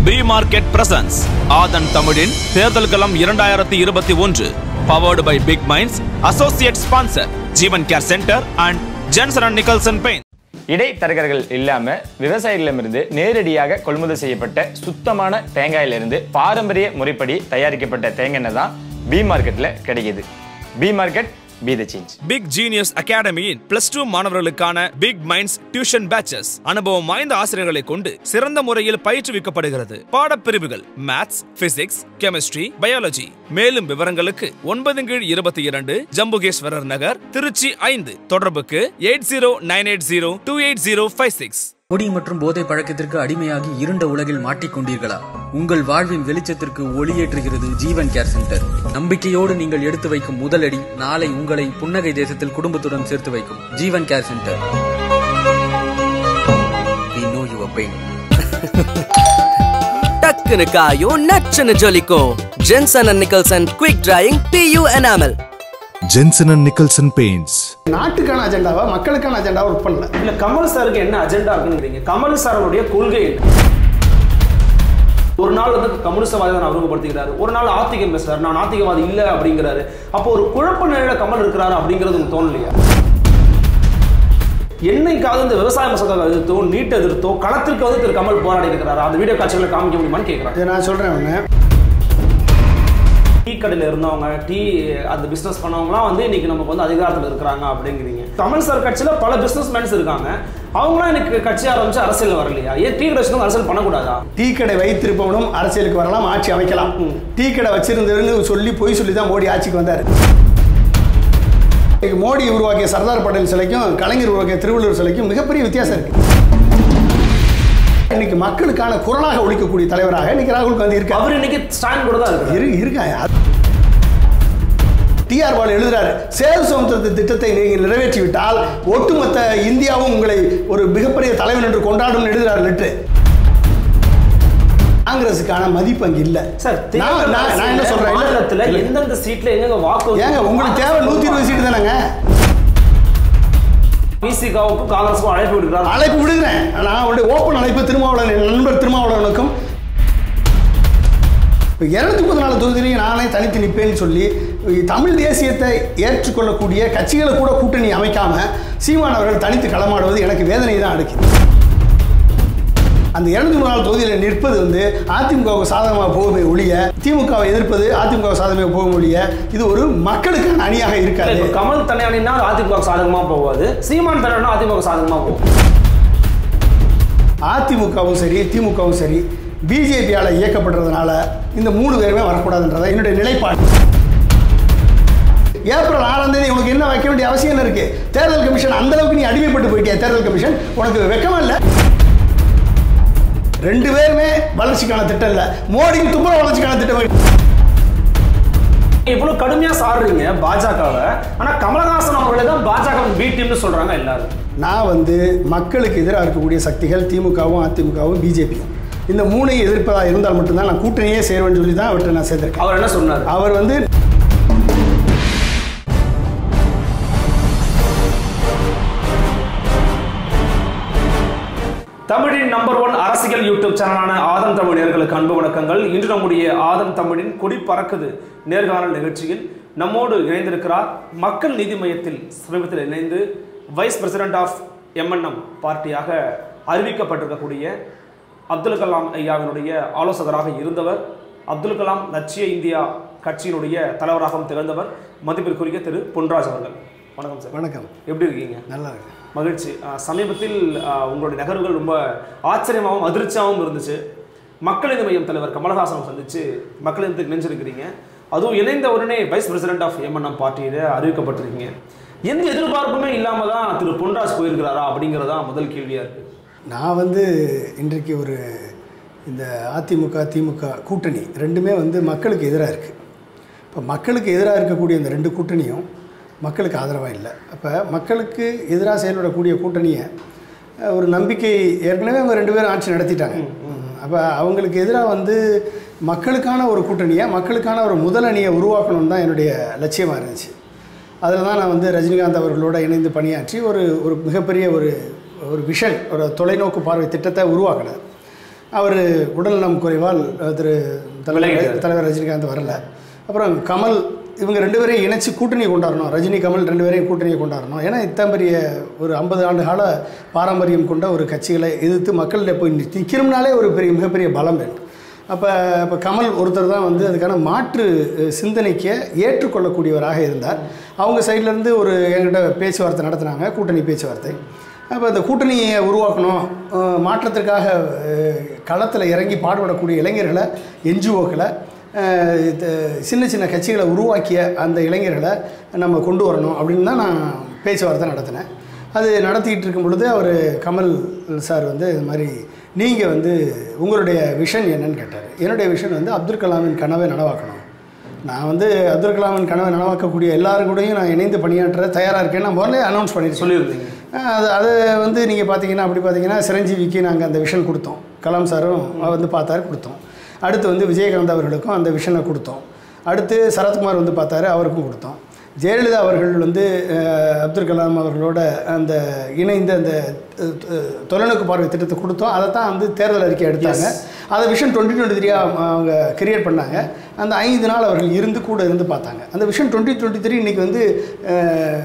B market presence ஆதன் தமிழின் தேர்தல் களம் இரண்டாயிரத்தி இருபத்தி ஒன்று powered by Big Minds associate sponsor Jeevan care centre and Jensen and Nicholson paints இடைத்தரகர்கள் இல்லாம விவசாயிகளிடமிருந்து நேரடியாக கொள்முதல் செய்யப்பட்ட சுத்தமான தேங்காயிலிருந்து பாரம்பரிய முறைப்படி தயாரிக்கப்பட்ட தேங்காய் எண்ணெய் தான் பி மார்க்கெட்ல கிடைக்குது B market be the change Big Genius அகாடமியின் பிளஸ் டூ மாணவர்களுக்கான பிக் மைண்ட்ஸ் டியூஷன் பேச்சஸ் அனுபவம் வாய்ந்த ஆசிரியர்களை கொண்டு சிறந்த முறையில் பயிற்றுவிக்கப்படுகிறது பாடப்பிரிவுகள் மேத்ஸ் பிசிக்ஸ் கெமிஸ்ட்ரி பயாலஜி மேலும் விவரங்களுக்கு ஒன்பது கீழ் இருபத்தி இரண்டு ஜம்புகேஸ்வரர் நகர் திருச்சி ஐந்து தொடர்புக்கு eight zero nine eight zero two eight zero five six குடி மற்றும் போதை பழக்கத்திற்கு அடிமையாகி இருண்ட உலகில் மாட்டிக்கொண்டீர்களா உங்கள் வாழ்வின் வெளிச்சத்திற்கு ஒளியேற்றுகிறது ஜீவன் கேர் சென்டர் நம்பிக்கையோடு நீங்கள் எடுத்து வைக்கும் முதலடி நாளை உங்களை புன்னகை தேசத்தில் குடும்பத்துடன் சேர்த்து வைக்கும் Jeevan care centre We know your pain. டக்குனு காயும் நச்சுன்னு ஜொலிக்கும் Jensen and Nicholson quick drying PU enamel Jensen and Nicholson Paints. நாட்டுக்கான அஜெண்டாவா மக்களுக்கான அஜெண்டாவா ஒர்க் பண்ணல இல்ல கமல் சாருக்கு என்ன அஜெண்டா இருக்குங்கிறீங்க கமல் சாருடைய கொள்கை என்ன ஒரு நாள் வந்து கம்யூனிஸ்டவாதி தான் அறிமுகப்படுத்திக்கிறாரு ஒரு நாள் ஆத்திகம் பேசுறாரு நான் ஆத்திகவாதி இல்ல அப்படிங்கிறாரு அப்போ ஒரு குழப்ப நிலையில கமல் இருக்கிறாரு அப்படிங்கிறது உங்களுக்கு தோணலையா என்னைக்காவது இந்த விவசாய மசோதாவை எதிர்த்தோ நீட் எதிர்த்தோ களத்திற்கு வந்து திரு கமல் போராடி இருக்கிறாரு அந்த வீடியோ காட்சிகளை காமிக்க முடியுமான்னு கேட்கிறாங்க இதை நான் சொல்றேன் ஒண்ணு டீ கடையில் இருந்தவங்க டீ அந்த பிஸ்னஸ் பண்ணவங்களாம் வந்து இன்னைக்கு நமக்கு வந்து அதிகாரத்தில் இருக்கிறாங்க அப்படிங்கிறீங்க கமல் சார் கட்சியில் பல பிஸ்னஸ் மேன்ஸ் இருக்காங்க அவங்களாம் எனக்கு கட்சி ஆரம்பிச்சு அரசியல் வரலையா ஏன் டீ கடை வச்சுருந்தவங்க அரசியல் பண்ணக்கூடாதா டீ கடை வைத்திருப்பவனும் அரசியலுக்கு வரலாம் ஆட்சி அமைக்கலாம் டீ கடை வச்சிருந்தவர்னு சொல்லி பொய் சொல்லி தான் மோடி ஆட்சிக்கு வந்தார் இன்னைக்கு மோடி உருவாக்கிய சர்தார் பட்டேல் சிலைக்கும் கலைஞர் உருவாக்கிய திருவள்ளுவர் சிலைக்கும் மிகப்பெரிய வித்தியாசம் இருக்கு இன்னைக்கு மக்களுக்கான குரலாக ஒழிக்கக்கூடிய தலைவராக இன்னைக்கு ராகுல் காந்தி இருக்காரு அவர் இன்னைக்கு ஸ்டாண்ட் கூட தான் இருக்காரு இரு இருக்காங்க டிஆர் பால் எழுதுறாரு சேது சமுத்திரத்து திட்டத்தை நீங்கள் நிறைவேற்றி விட்டால் ஒட்டுமொத்த இந்தியாவும் உங்களை ஒரு மிகப்பெரிய தலைவன் என்று கொண்டாடும் எழுதுறாரு லெட்ரு காங்கிரஸுக்கான மதிப்பு அங்க இல்ல சார் நான் நான் நான் என்ன சொல்றேன் இல்ல, மாநிலத்தில் இல்ல. எந்தெந்த சீட்ல எங்க வாக்கு ஏங்க உங்களுக்கு தேவை நூத்தி இருபது சீட்டு தானேங்க பிசிகாவுக்கும் காங்கிரஸுக்கும் அழைப்பு விடுக்கிறார் அழைப்பு விடுகிறேன் நான் அவருடைய ஓப்பன் அழைப்பு திருமாவளவன் என் நண்பர் திருமாவளவனுக்கும் இப்போ இரநூத்தி முப்பத்தி நாலு தொகுதியிலையும் நானே தனித்து நிற்பேன்னு சொல்லி தமிழ் தேசியத்தை ஏற்றுக்கொள்ளக்கூடிய கட்சிகளை கூட கூட்டணி அமைக்காம சீமான் அவர்கள் தனித்து களமாடுவது எனக்கு வேதனை தான் அடைக்குது அந்த இருநூத்தி மூணு நாலு தொகுதியில் நிற்பது வந்து அதிமுகவுக்கு சாதகமாக போகுமே ஒழிய திமுகவை எதிர்ப்பது அதிமுக சாதகமாக போகும் ஒழிய இது ஒரு மக்களுக்கான அணியாக இருக்காது இப்ப கமல் தனியானா அதிமுக சாதகமா போவாது சீமான் தனியானா அதிமுக சாதகமா போகும் அதிமுகவும் சரி திமுகவும் சரி பிஜேபியால் இயக்கப்படுறதுனால இந்த மூணு பேருமே வரக்கூடாதுன்றதா என்னுடைய நிலைப்பாடு ஏப்ரல் ஆறாம் தேதி உனக்கு என்ன வைக்க வேண்டிய அவசியம் என்ன இருக்கு தேர்தல் கமிஷன் அந்த அளவுக்கு நீ அடிமைப்பட்டு போயிட்டியா தேர்தல் கமிஷன் உனக்கு வெக்கமா இல்லை ரெண்டு பேருமே வளர்ச்சிக்கான திட்டம் இல்லை மோடிக்கு துப்புரவு வளர்ச்சிக்கான திட்டம் இவ்வளவு கடுமையா சாடுறீங்க பாஜகவை ஆனா கமலஹாசன் அவர்களை தான் பாஜக பி டீம்னு சொல்றாங்க எல்லாரும் நான் வந்து மக்களுக்கு எதிராக இருக்கக்கூடிய சக்திகள் திமுகவும் அதிமுகவும் பிஜேபியும் இந்த மூணையும் எதிர்ப்பதாக இருந்தால் மட்டும்தான் நான் கூட்டணியே சேருவேன்னு சொல்லி தான் அவர்கிட்ட நான் சேர்ந்திருக்கேன் அவர் என்ன சொன்னார் அவர் வந்து தமிழின் நம்பர் ஒன் அரசியல் யூடியூப் சேனலான ஆதன் தமிழ் நேர்களுக்கு அன்பு வணக்கங்கள் இன்று நம்முடைய ஆதன் தமிழின் கொடி பறக்குது நேர்காணல் நிகழ்ச்சியில் நம்மோடு இணைந்திருக்கிறார் மக்கள் நீதி மையத்தில் சமீபத்தில் இணைந்து வைஸ் பிரசிடென்ட் ஆஃப் எம்என்எம் பார்ட்டியாக அறிவிக்கப்பட்டிருக்கக்கூடிய அப்துல் கலாம் ஐயாவினுடைய ஆலோசகராக இருந்தவர் அப்துல் கலாம் லட்சிய இந்தியா கட்சியினுடைய தலைவராகவும் திகழ்ந்தவர் மதிப்பிற்குரிய திரு பொன்ராஜ் அவர்கள் வணக்கம் சார் வணக்கம் எப்படி இருக்கீங்க நல்லா இருக்கு மகிழ்ச்சி அஹ் சமீபத்தில் அஹ், உங்களுடைய நகர்வுகள் ரொம்ப ஆச்சரியமாகவும் அதிர்ச்சியாகவும் இருந்துச்சு மக்கள் நீதி மையம் தலைவர் கமலஹாசனை சந்திச்சு மக்கள் நீதிக்கு இணைஞ்சிருக்கிறீங்க அதுவும் இணைந்த உடனே வைஸ் பிரசிடென்ட் ஆஃப் எம்என்எம் பார்ட்டியில அறிவிக்கப்பட்டிருக்கீங்க எந்த எதிர்பார்ப்புமே இல்லாம தான் திரு பொன்ராஜ் போயிருக்கிறாரா அப்படிங்கிறதா முதல் கேள்வியா இருக்கு நான் வந்து இன்றைக்கு ஒரு இந்த அதிமுக திமுக கூட்டணி ரெண்டுமே வந்து மக்களுக்கு எதிராக இருக்குது இப்போ மக்களுக்கு எதிராக இருக்கக்கூடிய இந்த ரெண்டு கூட்டணியும் மக்களுக்கு ஆதரவாக இல்லை அப்போ மக்களுக்கு எதிராக செயல்படக்கூடிய கூட்டணியை அஹ், ஒரு நம்பிக்கை ஏற்கனவே அவங்க ரெண்டு பேரும் ஆட்சி நடத்திட்டாங்க அப்போ அவங்களுக்கு எதிராக வந்து மக்களுக்கான ஒரு கூட்டணியை மக்களுக்கான ஒரு முதல் அணியை உருவாக்கணும்னு தான் என்னுடைய லட்சியமாக இருந்துச்சு அதில் தான் நான் வந்து ரஜினிகாந்த் அவர்களோட இணைந்து பணியாற்றி ஒரு ஒரு மிகப்பெரிய ஒரு ஒரு விஷன் ஒரு தொலைநோக்கு பார்வை திட்டத்தை உருவாக்கினேன் அவர் உடல்நலம் குறைவால் அஹ், திரு தலைவர் விலகிட்டார். தலைவர் ரஜினிகாந்த் வரல அப்புறம் கமல் இவங்க ரெண்டு பேரையும் இணைச்சு கூட்டணி கொண்டாடணும் ரஜினி கமல் ரெண்டு பேரையும் கூட்டணியை கொண்டாடணும் ஏன்னா இத்தனை பெரிய ஒரு ஐம்பது ஆண்டு கால பாரம்பரியம் கொண்ட ஒரு கட்சிகளை எதிர்த்து மக்கள்கிட்ட போய் நிற்கிறோம்னாலே ஒரு பெரிய மிகப்பெரிய பலம் வேண்டும் அப்போ இப்போ கமல் ஒருத்தர் தான் வந்து அதுக்கான மாற்று அஹ், சிந்தனைக்கு ஏற்றுக்கொள்ளக்கூடியவராக இருந்தார் அவங்க சைட்லேருந்து ஒரு என்கிட்ட பேச்சுவார்த்தை நடத்தினாங்க கூட்டணி பேச்சுவார்த்தை அப்போ இந்த கூட்டணியை உருவாக்கணும் அஹ், மாற்றத்திற்காக களத்தில் இறங்கி பாடுபடக்கூடிய இளைஞர்களை என்ஜிஓக்களை சின்ன சின்ன கட்சிகளை உருவாக்கிய அந்த இளைஞர்களை நம்ம கொண்டு வரணும் அப்படின்னு தான் நான் பேச்சுவார்த்தை நடத்தினேன் அது நடத்திக்கிட்டு இருக்கும் பொழுது அவர் கமல் சார் வந்து இது மாதிரி நீங்கள் வந்து உங்களுடைய விஷன் என்னன்னு கேட்டார் என்னுடைய விஷன் வந்து அப்துல் கலாமின் கனவை நனவாக்கணும் நான் வந்து அப்துல் கலாமின் கனவை நனவாக்கக்கூடிய எல்லாரும் கூடயும் நான் இணைந்து பணியாற்ற தயாராக இருக்கேன்னு நான் முதல்ல அனௌன்ஸ் பண்ணியிருக்கேன் சொல்லியிருந்தீங்க ஆஹ் அது அது வந்து நீங்கள் பார்த்தீங்கன்னா அப்படி பார்த்தீங்கன்னா சிரஞ்சீவிக்கு நாங்கள் அந்த விஷன் கொடுத்தோம் கலாம் சாரும் வந்து பார்த்தாரு கொடுத்தோம் அடுத்து வந்து விஜயகாந்த் அவர்களுக்கும் அந்த விஷனை கொடுத்தோம் அடுத்து சரத்குமார் வந்து பார்த்தாரு அவருக்கும் கொடுத்தோம் ஜெயலலிதா அவர்கள் வந்து அஹ், அப்துல் கலாம் அவர்களோட அந்த இணைந்த அந்த அஹ், அஹ், தொலைநோக்கு பார்வை திட்டத்தை கொடுத்தோம் அதை தான் வந்து தேர்தல் அறிக்கை எடுத்தாங்க அதை விஷன் டுவெண்ட்டி டுவெண்ட்டி த்ரீயாக அவங்க கிரியேட் பண்ணாங்க அந்த ஐந்து நாள் அவர்கள் இருந்து கூட இருந்து பார்த்தாங்க அந்த விஷன் டுவெண்ட்டி டுவெண்ட்டி த்ரீ இன்றைக்கி வந்து அஹ்,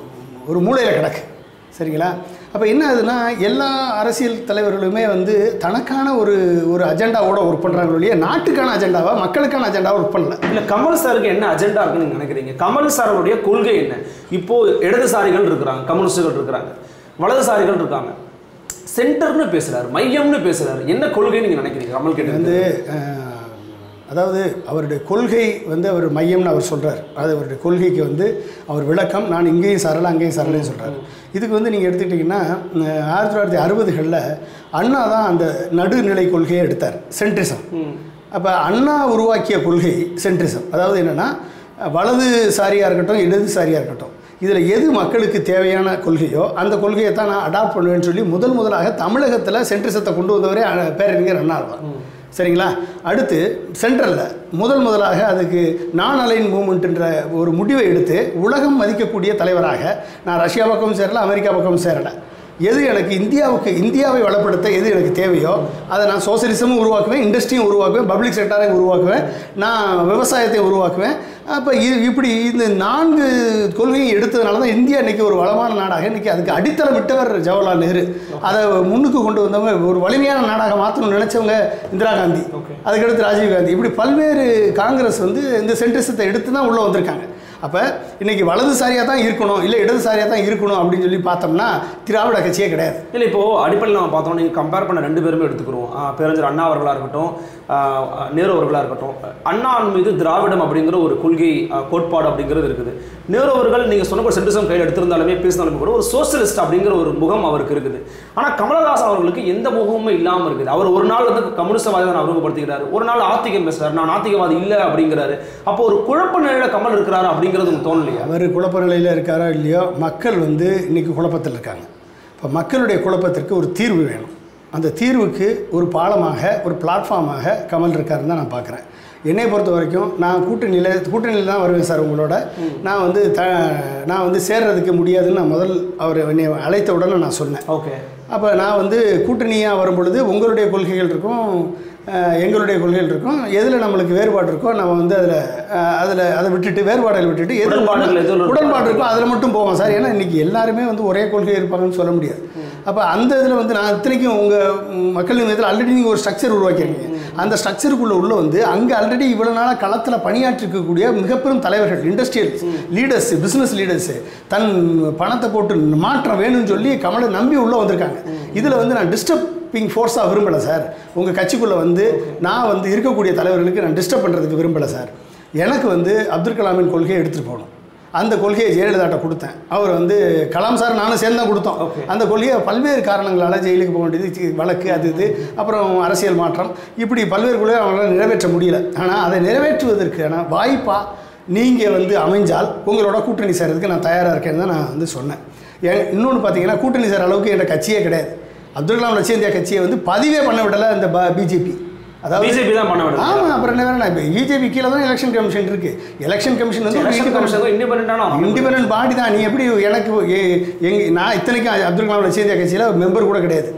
ஒரு மூலையில் கிடக்கு சரிங்களா அப்போ என்ன ஆகுதுன்னா எல்லா அரசியல் தலைவர்களுமே வந்து தனக்கான ஒரு ஒரு அஜெண்டாவோட ஒர்க் பண்ணுறாங்க ஒழிய நாட்டுக்கான அஜெண்டாவா மக்களுக்கான அஜெண்டாவை ஒர்க் பண்ணல இல்ல கமல் சாருக்கு என்ன அஜெண்டா இருக்குன்னு நீங்க நினைக்கிறீங்க கமல் சாருடைய கொள்கை என்ன இப்போ இடதுசாரிகள் இருக்கிறாங்க கம்யூனிஸ்டுகள் இருக்கிறாங்க வலதுசாரிகள் இருக்காங்க சென்டர்னு பேசுறாரு மையம்னு பேசுறாரு என்ன கொள்கைன்னு நீங்க நினைக்கிறீங்க கமல் கிட்ட வந்து அஹ், அதாவது அவருடைய கொள்கை வந்து அவர் மையம்னு அவர் சொல்கிறார் அது அவருடைய கொள்கைக்கு வந்து அவர் விளக்கம் நான் இங்கேயும் சரல அங்கேயும் சரலையும் சொல்கிறார் இதுக்கு வந்து நீங்கள் எடுத்துக்கிட்டிங்கன்னா அஹ், ஆயிரத்தி தொள்ளாயிரத்தி அறுபதுகளில் அண்ணா தான் அந்த நடுநிலை கொள்கையை எடுத்தார் சென்ட்ரிசம் அப்போ அண்ணா உருவாக்கிய கொள்கை சென்ட்ரிசம் அதாவது என்னென்னா வலதுசாரியாக இருக்கட்டும் இடதுசாரியாக இருக்கட்டும் இதில் எது மக்களுக்கு தேவையான கொள்கையோ அந்த கொள்கையை தான் நான் அடாப்ட் பண்ணுவேன்னு சொல்லி முதல் முதலாக தமிழகத்தில் சென்ட்ரிசத்தை கொண்டு வந்தவரே அஹ், பேரறிஞர் அண்ணா தான் சரிங்களா அடுத்து சென்ட்ரலில் முதல் முதலாக அதுக்கு நான் அலைன் மூமெண்ட்ன்ற ஒரு முடிவை எடுத்து உலகம் மதிக்கக்கூடிய தலைவராக நான் ரஷ்யா பக்கம் சேரல அமெரிக்கா பக்கம் சேரலை எது எனக்கு இந்தியாவுக்கு இந்தியாவை வளப்படுத்த எது எனக்கு தேவையோ அதை நான் சோசியலிசமும் உருவாக்குவேன் இண்டஸ்ட்ரியும் உருவாக்குவேன் பப்ளிக் செக்டாரையும் உருவாக்குவேன் நான் விவசாயத்தை உருவாக்குவேன் அப்போ இது இப்படி இந்த நான்கு கொள்கையை எடுத்ததுனால தான் இந்தியா இன்னைக்கு ஒரு வளமான நாடாக இன்னைக்கு அதுக்கு அடித்தளம் விட்டவர் ஜவஹர்லால் நேரு அதை முன்னுக்கு கொண்டு வந்தவங்க ஒரு வலிமையான நாடாக மாற்றணும்னு நினைச்சவங்க இந்திரா காந்தி அதுக்கடுத்து ராஜீவ் காந்தி இப்படி பல்வேறு காங்கிரஸ் வந்து இந்த சென்ட்ரிசத்தை எடுத்து தான் உள்ளே வந்திருக்காங்க அப்போ இன்னைக்கு வலதுசாரியாக தான் இருக்கணும் இல்லை இடதுசாரியாக தான் இருக்கணும் அப்படின்னு சொல்லி பார்த்தோம்னா திராவிட கட்சியே கிடையாது இல்லை இப்போ அடிப்படையில் நம்ம பார்த்தோம் நீங்கள் கம்பேர் பண்ண ரெண்டு பேருமே எடுத்துக்கிறோம் ஆஹ் பேரறிஞர் அண்ணா அவர்களாக இருக்கட்டும் ஆஹ் நேரு அவர்களாக இருக்கட்டும் அண்ணா மீது திராவிடம் அப்படிங்கிற ஒரு கொள்கை ஆஹ் கோட்பாடு அப்படிங்கிறது இருக்குது நேரு அவர்கள் நீங்கள் சொன்ன ஒரு சென்டிசம் கையில் எடுத்திருந்தாலுமே பேசினாலுமே கூட ஒரு சோசியலிஸ்ட் அப்படிங்கிற ஒரு முகம் அவருக்கு இருக்குது ஆனால் கமலஹாசன் அவர்களுக்கு எந்த முகமுமே இல்லாமல் இருக்குது அவர் ஒரு நாள் வந்து கம்யூனிஸ்டவாதி தான் அறிமுகப்படுத்திக்கிறாரு ஒரு நாள் ஆத்திகம் பேசுறாரு நான் ஆத்திகவாதி இல்லை அப்படிங்கிறாரு அப்போ ஒரு குழப்ப நிலையில கமல் இருக்கிறாரு அப்படிங்கிறது உங்களுக்கு தோணலையா அவர் குழப்ப நிலையில் இருக்காரோ இல்லையோ மக்கள் வந்து இன்னைக்கு குழப்பத்தில் இருக்காங்க இப்போ மக்களுடைய குழப்பத்திற்கு ஒரு தீர்வு வேணும் அந்த தீர்வுக்கு ஒரு பாலமாக ஒரு பிளாட்ஃபார்மாக கமல் இருக்காருன்னு தான் நான் பார்க்குறேன் என்னை பொறுத்த வரைக்கும் நான் கூட்டணியில் கூட்டணியில் தான் வருவேன் சார் உங்களோட நான் வந்து த நான் வந்து சேர்றதுக்கு முடியாதுன்னு நான் முதல் அவர் என்னை அழைத்த உடனே நான் சொன்னேன் ஓகே அப்போ நான் வந்து கூட்டணியாக வரும் பொழுது உங்களுடைய கொள்கைகள் இருக்கும் அஹ், எங்களுடைய கொள்கைகள் இருக்கும் எதில் நம்மளுக்கு வேறுபாடு இருக்கோ நம்ம வந்து அதில் அதில் அதை விட்டுட்டு வேறுபாடுகளை விட்டுட்டு எது உடன்பாடுகள் எதுல இருக்கோ உடன்பாடு இருக்கோ அதில் மட்டும் போவோம் சார் ஏன்னா இன்றைக்கி எல்லாருமே வந்து ஒரே கொள்கை இருப்பாங்கன்னு சொல்ல முடியாது அப்போ அந்த இதில் வந்து நான் இத்தனைக்கும் உங்கள் மக்கள் இதில் ஆல்ரெடி நீங்கள் ஒரு ஸ்ட்ரக்சர் உருவாக்கியிருக்கீங்க அந்த ஸ்ட்ரக்சருக்குள்ளே உள்ள வந்து அங்கே ஆல்ரெடி இவ்வளோ நாளாக களத்தில் பணியாற்றிருக்கக்கூடிய மிகப்பெரும் தலைவர்கள் இண்டஸ்ட்ரியல் லீடர்ஸ் பிஸ்னஸ் லீடர்ஸு தன் பணத்தை போட்டு மாற்றம் வேணும்னு சொல்லி கமலை நம்பி உள்ளே வந்திருக்காங்க இதில் வந்து நான் டிஸ்டர்பிங் ஃபோர்ஸாக விரும்பலை சார் உங்கள் கட்சிக்குள்ளே வந்து நான் வந்து இருக்கக்கூடிய தலைவர்களுக்கு நான் டிஸ்டர்ப் பண்ணுறதுக்கு விரும்பலை சார் எனக்கு வந்து அப்துல் கலாமின் கொள்கையை எடுத்துகிட்டு போகணும் அந்த கொள்கையை ஜெயலலிதாட்ட கொடுத்தேன் அவர் வந்து கலாம் சார் நானும் சேர்ந்து தான் கொடுத்தோம் அந்த கொள்கையை பல்வேறு காரணங்களால் ஜெயிலுக்கு போக வேண்டியது சி- வழக்கு அது இது அப்புறம் அரசியல் மாற்றம் இப்படி பல்வேறு கொள்கையை அவங்களால நிறைவேற்ற முடியல ஆனால் அதை நிறைவேற்றுவதற்கான வாய்ப்பாக நீங்கள் வந்து அமைஞ்சால் உங்களோட கூட்டணி சேரதுக்கு நான் தயாராக இருக்கேன்னு தான் நான் வந்து சொன்னேன் ஏன் இன்னொன்று பார்த்தீங்கன்னா கூட்டணி சேர அளவுக்கு என்ற கட்சியே கிடையாது அப்துல் கலாம் லட்சிய இந்தியா கட்சியை வந்து பதிவே பண்ண விடலை இந்த பிஜேபி அதாவது பிஜேபி தான் பண்ண விடுது ஆமாம் அப்புறம் என்ன வேணும் இப்போ பிஜேபி கீழே தான் எலெக்ஷன் கமிஷன் இருக்கு எலெக்ஷன் கமிஷன் வந்து ஒரு எலெக்ஷன் independent- கமிஷன் இண்டிபெண்டான இண்டிபெண்டன்ட் பாடி தான் நீ எப்படி எனக்கு எ- எங்க நான் இத்தனைக்கும் அப்துல் கலாம் லட்சிய இந்தியா கட்சியில் மெம்பர் கூட கிடையாது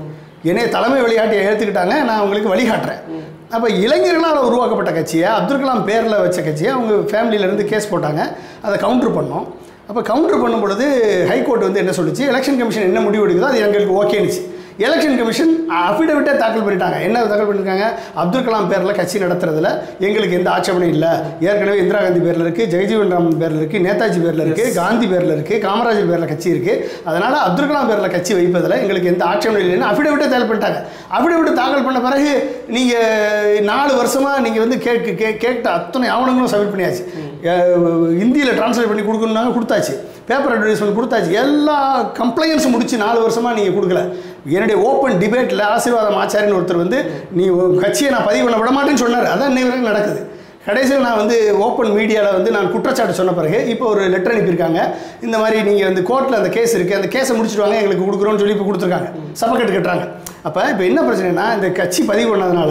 என்னைய தலைமை வழிகாட்டியை ஏற்றுக்கிட்டாங்க நான் அவங்களுக்கு வழிகாட்டுறேன் அப்போ இளைஞர்களால் உருவாக்கப்பட்ட கட்சியை அப்துல் கலாம் பேரில் வச்ச கட்சியை அவங்க ஃபேமிலியிலேருந்து கேஸ் போட்டாங்க அதை கவுண்டர் பண்ணோம் அப்போ கவுண்டர் பண்ணும் பொழுது ஹைகோர்ட் வந்து என்ன சொல்லுச்சு எலெக்ஷன் கமிஷன் என்ன முடிவு எடுக்குதோ அது எங்களுக்கு ஓகேனுச்சு எலெக்ஷன் கமிஷன் அஃபிடவிட்டே தாக்கல் பண்ணிட்டாங்க என்ன தாக்கல் பண்ணியிருக்காங்க அப்துல் கலாம் பேரில் கட்சி நடத்துறதுல எங்களுக்கு எந்த ஆட்சேபனையும் இல்லை ஏற்கனவே இந்திரா காந்தி பேரில் இருக்குது ஜெகஜீவன் ராம் பேரில் இருக்குது நேதாஜி பேரில் இருக்குது காந்தி பேரில் இருக்குது காமராஜர் பேரில் கட்சி இருக்குது அதனால் அப்துல் கலாம் பேரில் கட்சி வைப்பதில் எங்களுக்கு எந்த ஆட்சேபனையும் இல்லைன்னு அஃபிடவிட்டே தாக்கல் பண்ணிட்டாங்க அஃபிடவிட் தாக்கல் பண்ண பிறகு நீங்கள் நாலு வருஷமாக நீங்கள் வந்து கேட்க கே கேட்ட அத்தனை ஆவணங்களும் சப்மிட் பண்ணியாச்சு இந்தியில் ட்ரான்ஸ்லேட் பண்ணி கொடுக்கணுன்னாங்க கொடுத்தாச்சு பேப்பர் அட்வர்டைஸ்மெண்ட் கொடுத்தாச்சு எல்லா கம்ப்ளைண்ட்ஸும் முடிச்சு நாலு வருஷமாக நீங்கள் கொடுக்கல என்னுடைய ஓப்பன் டிபேட்டில் ஆசீர்வாதம் ஆச்சாரியன் ஒருத்தர் வந்து நீ உன் கட்சியை நான் பதிவு பண்ண விட மாட்டேன்னு சொன்னார் அதான் இன்னை வரைக்கும் நடக்குது கடைசியில் நான் வந்து ஓப்பன் மீடியாவில் வந்து நான் குற்றச்சாட்டு சொன்ன பிறகு இப்போ ஒரு லெட்டர் அனுப்பியிருக்காங்க இந்த மாதிரி நீங்கள் வந்து கோர்ட்டில் அந்த கேஸ் இருக்குது அந்த கேஸை முடிச்சுட்டு வாங்க எங்களுக்கு கொடுக்குறோன்னு சொல்லி இப்போ கொடுத்துருக்காங்க சபக்கட்டு கட்டுறாங்க அப்போ இப்போ என்ன பிரச்சனைனா இந்த கட்சி பதிவு பண்ணதுனால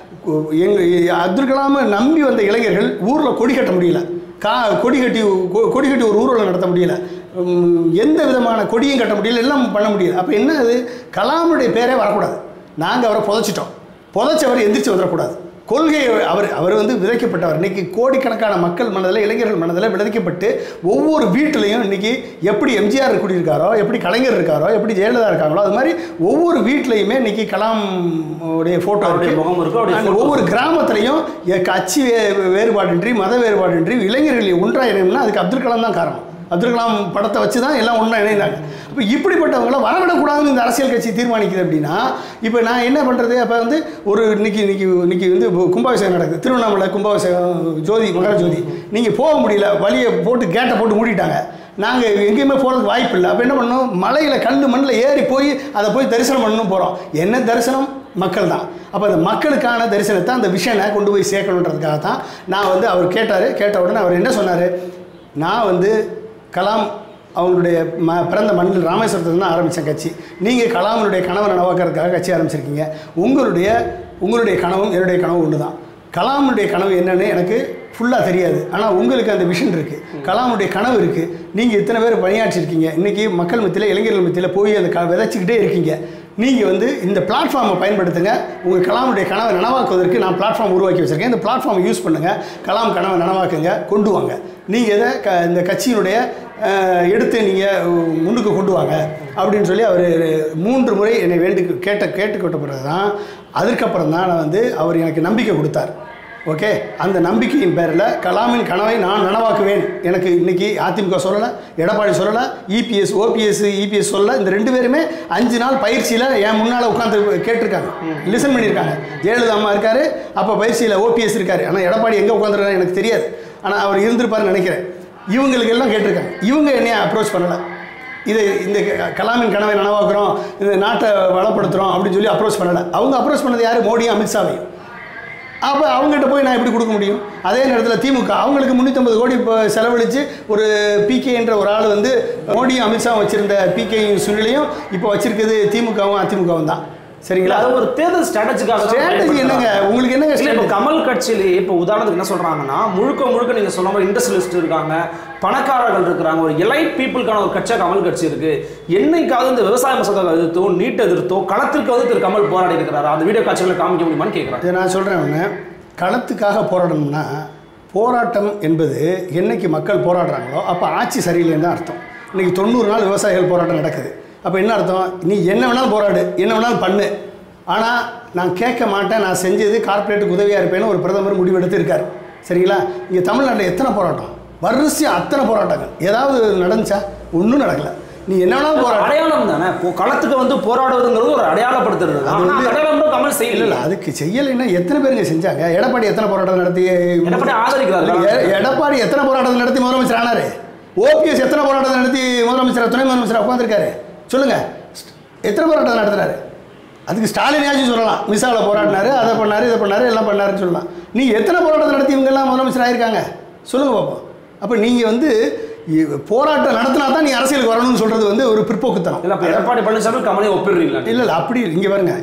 எங்க அப்துல் கலாமை நம்பி வந்த இளைஞர்கள் ஊரில் கொடி கட்ட முடியல கா கொடி கட்டி கொ- கொடி கட்டி ஒரு ஊர்வலம் நடத்த முடியல உம், எந்த விதமான கொடியும் கட்ட முடியல எல்லாம் பண்ண முடியல அப்போ என்ன அது கலாமுடைய பேரே வரக்கூடாது நாங்கள் அவரை புதைச்சிட்டோம் புதைச்சவர் எந்திரிச்சு வந்துடக்கூடாது கொள்கை அவர் அவர் வந்து விதைக்கப்பட்டவர் இன்னைக்கு கோடிக்கணக்கான மக்கள் மனதில் இளைஞர்கள் மனதில் விதைக்கப்பட்டு ஒவ்வொரு வீட்டிலையும் இன்னைக்கு எப்படி எம்ஜிஆர் குடியிருக்காரோ எப்படி கலைஞர் இருக்காரோ எப்படி ஜெயலலிதா இருக்காங்களோ அது மாதிரி ஒவ்வொரு வீட்லையுமே இன்னைக்கு கலாம் உடைய ஃபோட்டோ அவருடைய இருக்கு முகம் இருக்கு, அவருடைய அந்த photo ஒவ்வொரு கிராமத்துலையும் எ- கட்சி வே- வேறுபாடின்றி மத வேறுபாடின்றி இளைஞர்கள் ஒன்றாக இணையணும்னா அதுக்கு அப்துல் கலாம் தான் காரணம் அப்துல் கலாம் படத்தை வச்சு தான் எல்லாம் ஒன்றா இணைந்தாங்க அப்போ இப்படிப்பட்டவங்கள வரவிடக்கூடாதுன்னு இந்த அரசியல் கட்சி தீர்மானிக்குது அப்படின்னா இப்போ நான் என்ன பண்ணுறது அப்போ வந்து ஒரு இன்னைக்கு இன்னைக்கு இன்னைக்கு வந்து கும்பாபிஷேகம் நடக்குது திருவண்ணாமலை கும்பாபிஷேகம் ஜோதி மகர ஜோதி நீங்கள் போக முடியல வழியை போட்டு கேட்டை போட்டு மூடிட்டாங்க நாங்கள் எங்கேயுமே போகிறதுக்கு வாய்ப்பு இல்லை அப்போ என்ன பண்ணோம் மலையில் கல் மண்ணில் ஏறி போய் அதை போய் தரிசனம் பண்ணணும் போகிறோம் என்ன தரிசனம் மக்கள் தான் அப்போ அந்த மக்களுக்கான தரிசனத்தை அந்த விஷனை கொண்டு போய் சேர்க்கணுன்றதுக்காக தான் நான் வந்து அவர் கேட்டார் கேட்ட உடனே அவர் என்ன சொன்னார் நான் வந்து கலாம் அவங்களுடைய ம பிறந்த மண்ணில் ராமேஸ்வரத்தில் தான் ஆரம்பித்தேன் கட்சி நீங்கள் கலாமனுடைய கனவை நனவாக்கிறதுக்காக கட்சி ஆரம்பிச்சிருக்கீங்க உங்களுடைய உங்களுடைய கனவும் என்னுடைய கனவும் ஒன்று தான் கலாமுடைய கனவு என்னன்னு எனக்கு ஃபுல்லாக தெரியாது ஆனால் உங்களுக்கு அந்த விஷன் இருக்குது கலாமுடைய கனவு இருக்குது நீங்கள் இத்தனை பேர் பணியாற்றிருக்கீங்க இன்றைக்கி மக்கள் மத்தியில் இளைஞர்கள் மத்தியில் போய் அந்த க விதைச்சிக்கிட்டே இருக்கீங்க நீங்கள் வந்து இந்த பிளாட்ஃபார்மை பயன்படுத்துங்க உங்கள் கலாமுடைய கனவை நனவாக்குவதற்கு நான் பிளாட்ஃபார்ம் உருவாக்கி வச்சுருக்கேன் இந்த பிளாட்ஃபார்மை யூஸ் பண்ணுங்கள் கலாம் கனவை நனவாக்குங்க கொண்டு வாங்க நீங்கள் இதை க இந்த கட்சியினுடைய அஹ், எடுத்து நீங்கள் முன்னுக்கு கொண்டு வாங்க அப்படின்னு சொல்லி அவர் மூன்று முறை என்னை வேண்டு கேட்ட கேட்டுக்கொண்ட பிறகு தான் அதுக்கப்புறம் தான் நான் வந்து அவர் எனக்கு நம்பிக்கை கொடுத்தார் ஓகே அந்த நம்பிக்கையின் பேரில் கலாமின் கனவை நான் நனவாக்குவேன் எனக்கு இன்னைக்கு அதிமுக சொல்லலை எடப்பாடி சொல்லலை இபிஎஸ் ஓபிஎஸ் இபிஎஸ் சொல்லலை இந்த ரெண்டு பேருமே அஞ்சு நாள் பயிற்சியில் என் முன்னால் உட்காந்து கேட்டிருக்காங்க லிசன் பண்ணியிருக்காங்க ஜெயலலிதா அம்மா இருக்காரு அப்போ பயிற்சியில் ஓபிஎஸ் இருக்காரு ஆனால் எடப்பாடி எங்கே உட்காந்துருக்காரு எனக்கு தெரியாது ஆனால் அவர் இருந்திருப்பாருன்னு நினைக்கிறேன் இவங்களுக்கு எல்லாம் கேட்டிருக்காங்க இவங்க என்னைய அப்ரோச் பண்ணலை இதை இந்த க- கலாமின் கனவை நனவாக்குறோம் இந்த நாட்டை வளப்படுத்துகிறோம் அப்படின்னு சொல்லி அப்ரோச் பண்ணலை அவங்க அப்ரோச் பண்ணது யார் மோடியும் அமித்ஷாவையும் அப்போ அவங்ககிட்ட போய் நான் எப்படி கொடுக்க முடியும் அதே நேரத்தில் திமுக அவங்களுக்கு முந்நூற்றம்பது கோடி இப்போ செலவழித்து ஒரு பிகே என்ற ஒரு ஆள் வந்து மோடியும் அமித்ஷாவும் வச்சுருந்த பிகேயும் சுனிலையும் இப்போ வச்சிருக்கிறது திமுகவும் அதிமுகவும் தான் சரிங்களா அது ஒரு தேர்தல் ஸ்ட்ராட்டஜிக்காக Strategy என்னங்க? உங்களுக்கு என்னங்க இல்ல இப்போ strategy? கமல் கட்சியிலேயே இப்போ உதாரணத்துக்கு என்ன சொல்றாங்கன்னா முழுக்க முழுக்க நீங்க சொன்ன மாதிரி இண்டஸ்ட்ரியலிஸ்ட் இருக்காங்க பணக்காரர்கள் இருக்கிறாங்க ஒரு எலைட் பீப்புளுக்கான ஒரு கட்சியாக கமல் கட்சி இருக்கு என்னைக்காவது இந்த விவசாய மசோதா எதிர்த்தோ நீட் எதிர்த்தோ களத்திற்கு வந்து திரு கமல் போராடி இருக்கிறாரு அந்த வீடியோ காட்சிகளை காமிக்க முடியுமான்னு கேட்குறாங்க இதை நான் சொல்கிறேன் ஒன்று களத்துக்காக போராடணும்னா போராட்டம் என்பது என்னைக்கு மக்கள் போராடுறாங்களோ அப்போ ஆட்சி சரியில்லைன்னு தான் அர்த்தம் இன்னைக்கு தொண்ணூறு நாள் விவசாயிகள் போராட்டம் நடக்குது அப்போ என்ன அர்த்தம் நீ என்ன வேணாலும் போராடு என்ன வேணாலும் பண்ணு ஆனால் நான் கேட்க மாட்டேன் நான் செஞ்சது கார்ப்பரேட்டுக்கு உதவியாக இருப்பேன்னு ஒரு பிரதமர் முடிவெடுத்து இருக்கார் சரிங்களா இங்கே தமிழ்நாட்டில் எத்தனை போராட்டம் வரிசையாக அத்தனை போராட்டங்கள் ஏதாவது நடந்துச்சா ஒன்றும் நடக்கல நீ என்ன வேணாலும் போராட்டம் அடையாளம் தானே இப்போ களத்துக்கு வந்து போராடுவதுங்கிறது ஒரு அடையாளப்படுத்துறது அது ஆனா வந்து- அந்த அடையாளம் மட்டும் கமல் இல்லை செய்யல இல்லை அதுக்கு செய்யலைன்னா எத்தனை பேருங்க செஞ்சாங்க எடப்பாடி எத்தனை போராட்டம் நடத்தி எடப்பாடி ஆதரிக்கிறாரு. எ- எடப்பாடி எத்தனை போராட்டம் நடத்தி முதலமைச்சர் ஆனாரு ஓபிஎஸ் எத்தனை போராட்டம் நடத்தி முதலமைச்சர் துணை முதலமைச்சர் உட்காந்துருக்காரு சொல்லுங்க எத்தனை போராட்டம் நடத்துறாரு அதுக்கு ஸ்டாலினாச்சும் சொல்லலாம் மிசாவில் போராடினாரு அதை பண்ணாரு இதை பண்ணாரு எல்லாம் பண்ணாருன்னு சொல்லலாம் நீ எத்தனை போராட்டம் நடத்தி இவங்கெல்லாம் முதலமைச்சர் ஆயிருக்காங்க சொல்லுங்க பார்ப்போம் அப்போ நீங்கள் வந்து இ- போராட்டம் நடத்தினா தான் நீ அரசியலுக்கு வரணும்னு சொல்றது வந்து ஒரு பிற்போக்குத்தனம் இல்ல இப்போ எடப்பாடி பழனிசாமி கமலை ஒப்பிடுறீங்களா இல்லை இல்லை அப்படி இங்கே பாருங்க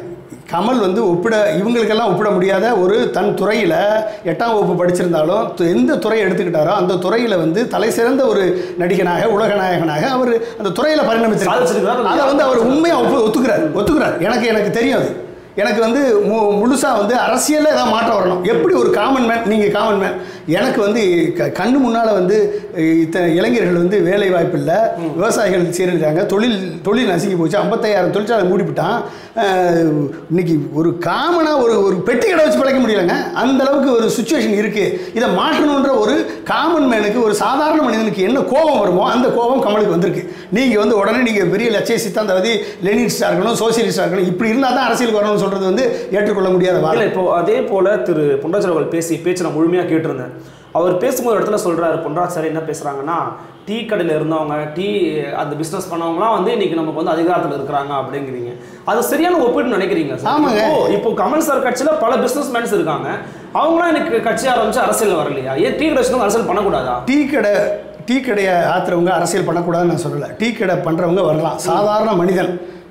கமல் வந்து ஒப்பிட இவங்களுக்கெல்லாம் ஒப்பிட முடியாத ஒரு தன் துறையில் எட்டாம் வகுப்பு படிச்சிருந்தாலும் து- எந்த துறையை எடுத்துக்கிட்டாரோ அந்த துறையில் வந்து தலை சிறந்த ஒரு நடிகனாக உலக நாயகனாக அவர் அந்த துறையில் பரிணமிச்சிருக்காரு சாதிச்சிருக்காரு. அதை வந்து அவர் உண்மையாக ஒப்பு ஒத்துக்கிறார் ஒத்துக்கிறார் எனக்கு எனக்கு தெரியும் அது எனக்கு வந்து மு முழுசாக வந்து அரசியலில் ஏதாவது மாற்றம் வரணும் எப்படி ஒரு காமன் மேன் நீங்கள் காமன் மேன் எனக்கு வந்து க கண்ணு முன்னால் வந்து இத்தனை இளைஞர்கள் வந்து வேலை வாய்ப்பு இல்லை விவசாயிகள் சீரழிறாங்க தொழில் தொழில் நசுங்கி போச்சு ஐம்பத்தாயிரம் தொழிற்சாலை மூடிவிட்டான் அஹ், இன்னைக்கு ஒரு காமனாக ஒரு ஒரு பெட்டி கடை வச்சு பிழைக்க முடியலங்க அந்த அளவுக்கு ஒரு சுச்சுவேஷன் இருக்குது இதை மாற்றணுன்ற ஒரு காமன் மேனுக்கு ஒரு சாதாரண மனிதனுக்கு என்ன கோபம் வருமோ அந்த கோபம் கமலுக்கு வந்திருக்கு நீங்கள் வந்து உடனே நீங்கள் பெரிய லட்சிய சித்தாந்தவாதி லெனினிஸ்டாக இருக்கணும் சோசியலிஸ்டாக இருக்கணும் இப்படி இருந்தால் தான் அரசியலுக்கு வரணும்னு சொல்கிறது வந்து ஏற்றுக்கொள்ள முடியாத இல்ல வாதம் இப்போ அதே போல திரு பொன்ராஜ் அவர்கள் பேசி பேச்சு நான் முழுமையாக கேட்டிருந்தேன் அவர் பேசும்போது ஒரு இடத்துல சொல்றாரு பொன்ராஜ் சார் என்ன பேசுறாங்கன்னா டீ கடையில் இருந்தவங்க டீ அந்த பிஸ்னஸ் பண்ணவங்கலாம் வந்து இன்னைக்கு நமக்கு வந்து அதிகாரத்தில் இருக்கிறாங்க அப்படிங்கிறீங்க அது சரியான ஒப்பீடு நினைக்கிறீங்க சார் ஆமாங்க. இப்போ இப்போ கமல் சார் கட்சியில் பல பிஸ்னஸ் மேன்ஸ் இருக்காங்க அவங்களாம் எனக்கு கட்சி ஆரம்பிச்சு அரசியல் வரலையா ஏன் டீ கடை வச்சுருந்தவங்க அரசியல் பண்ணக்கூடாதா டீ கடை டீ கடையை ஆத்துறவங்க அரசியல் பண்ணக்கூடாதுன்னு நான் சொல்லலை டீ கடை பண்ணுறவங்க வரலாம் சாதாரண மனிதன்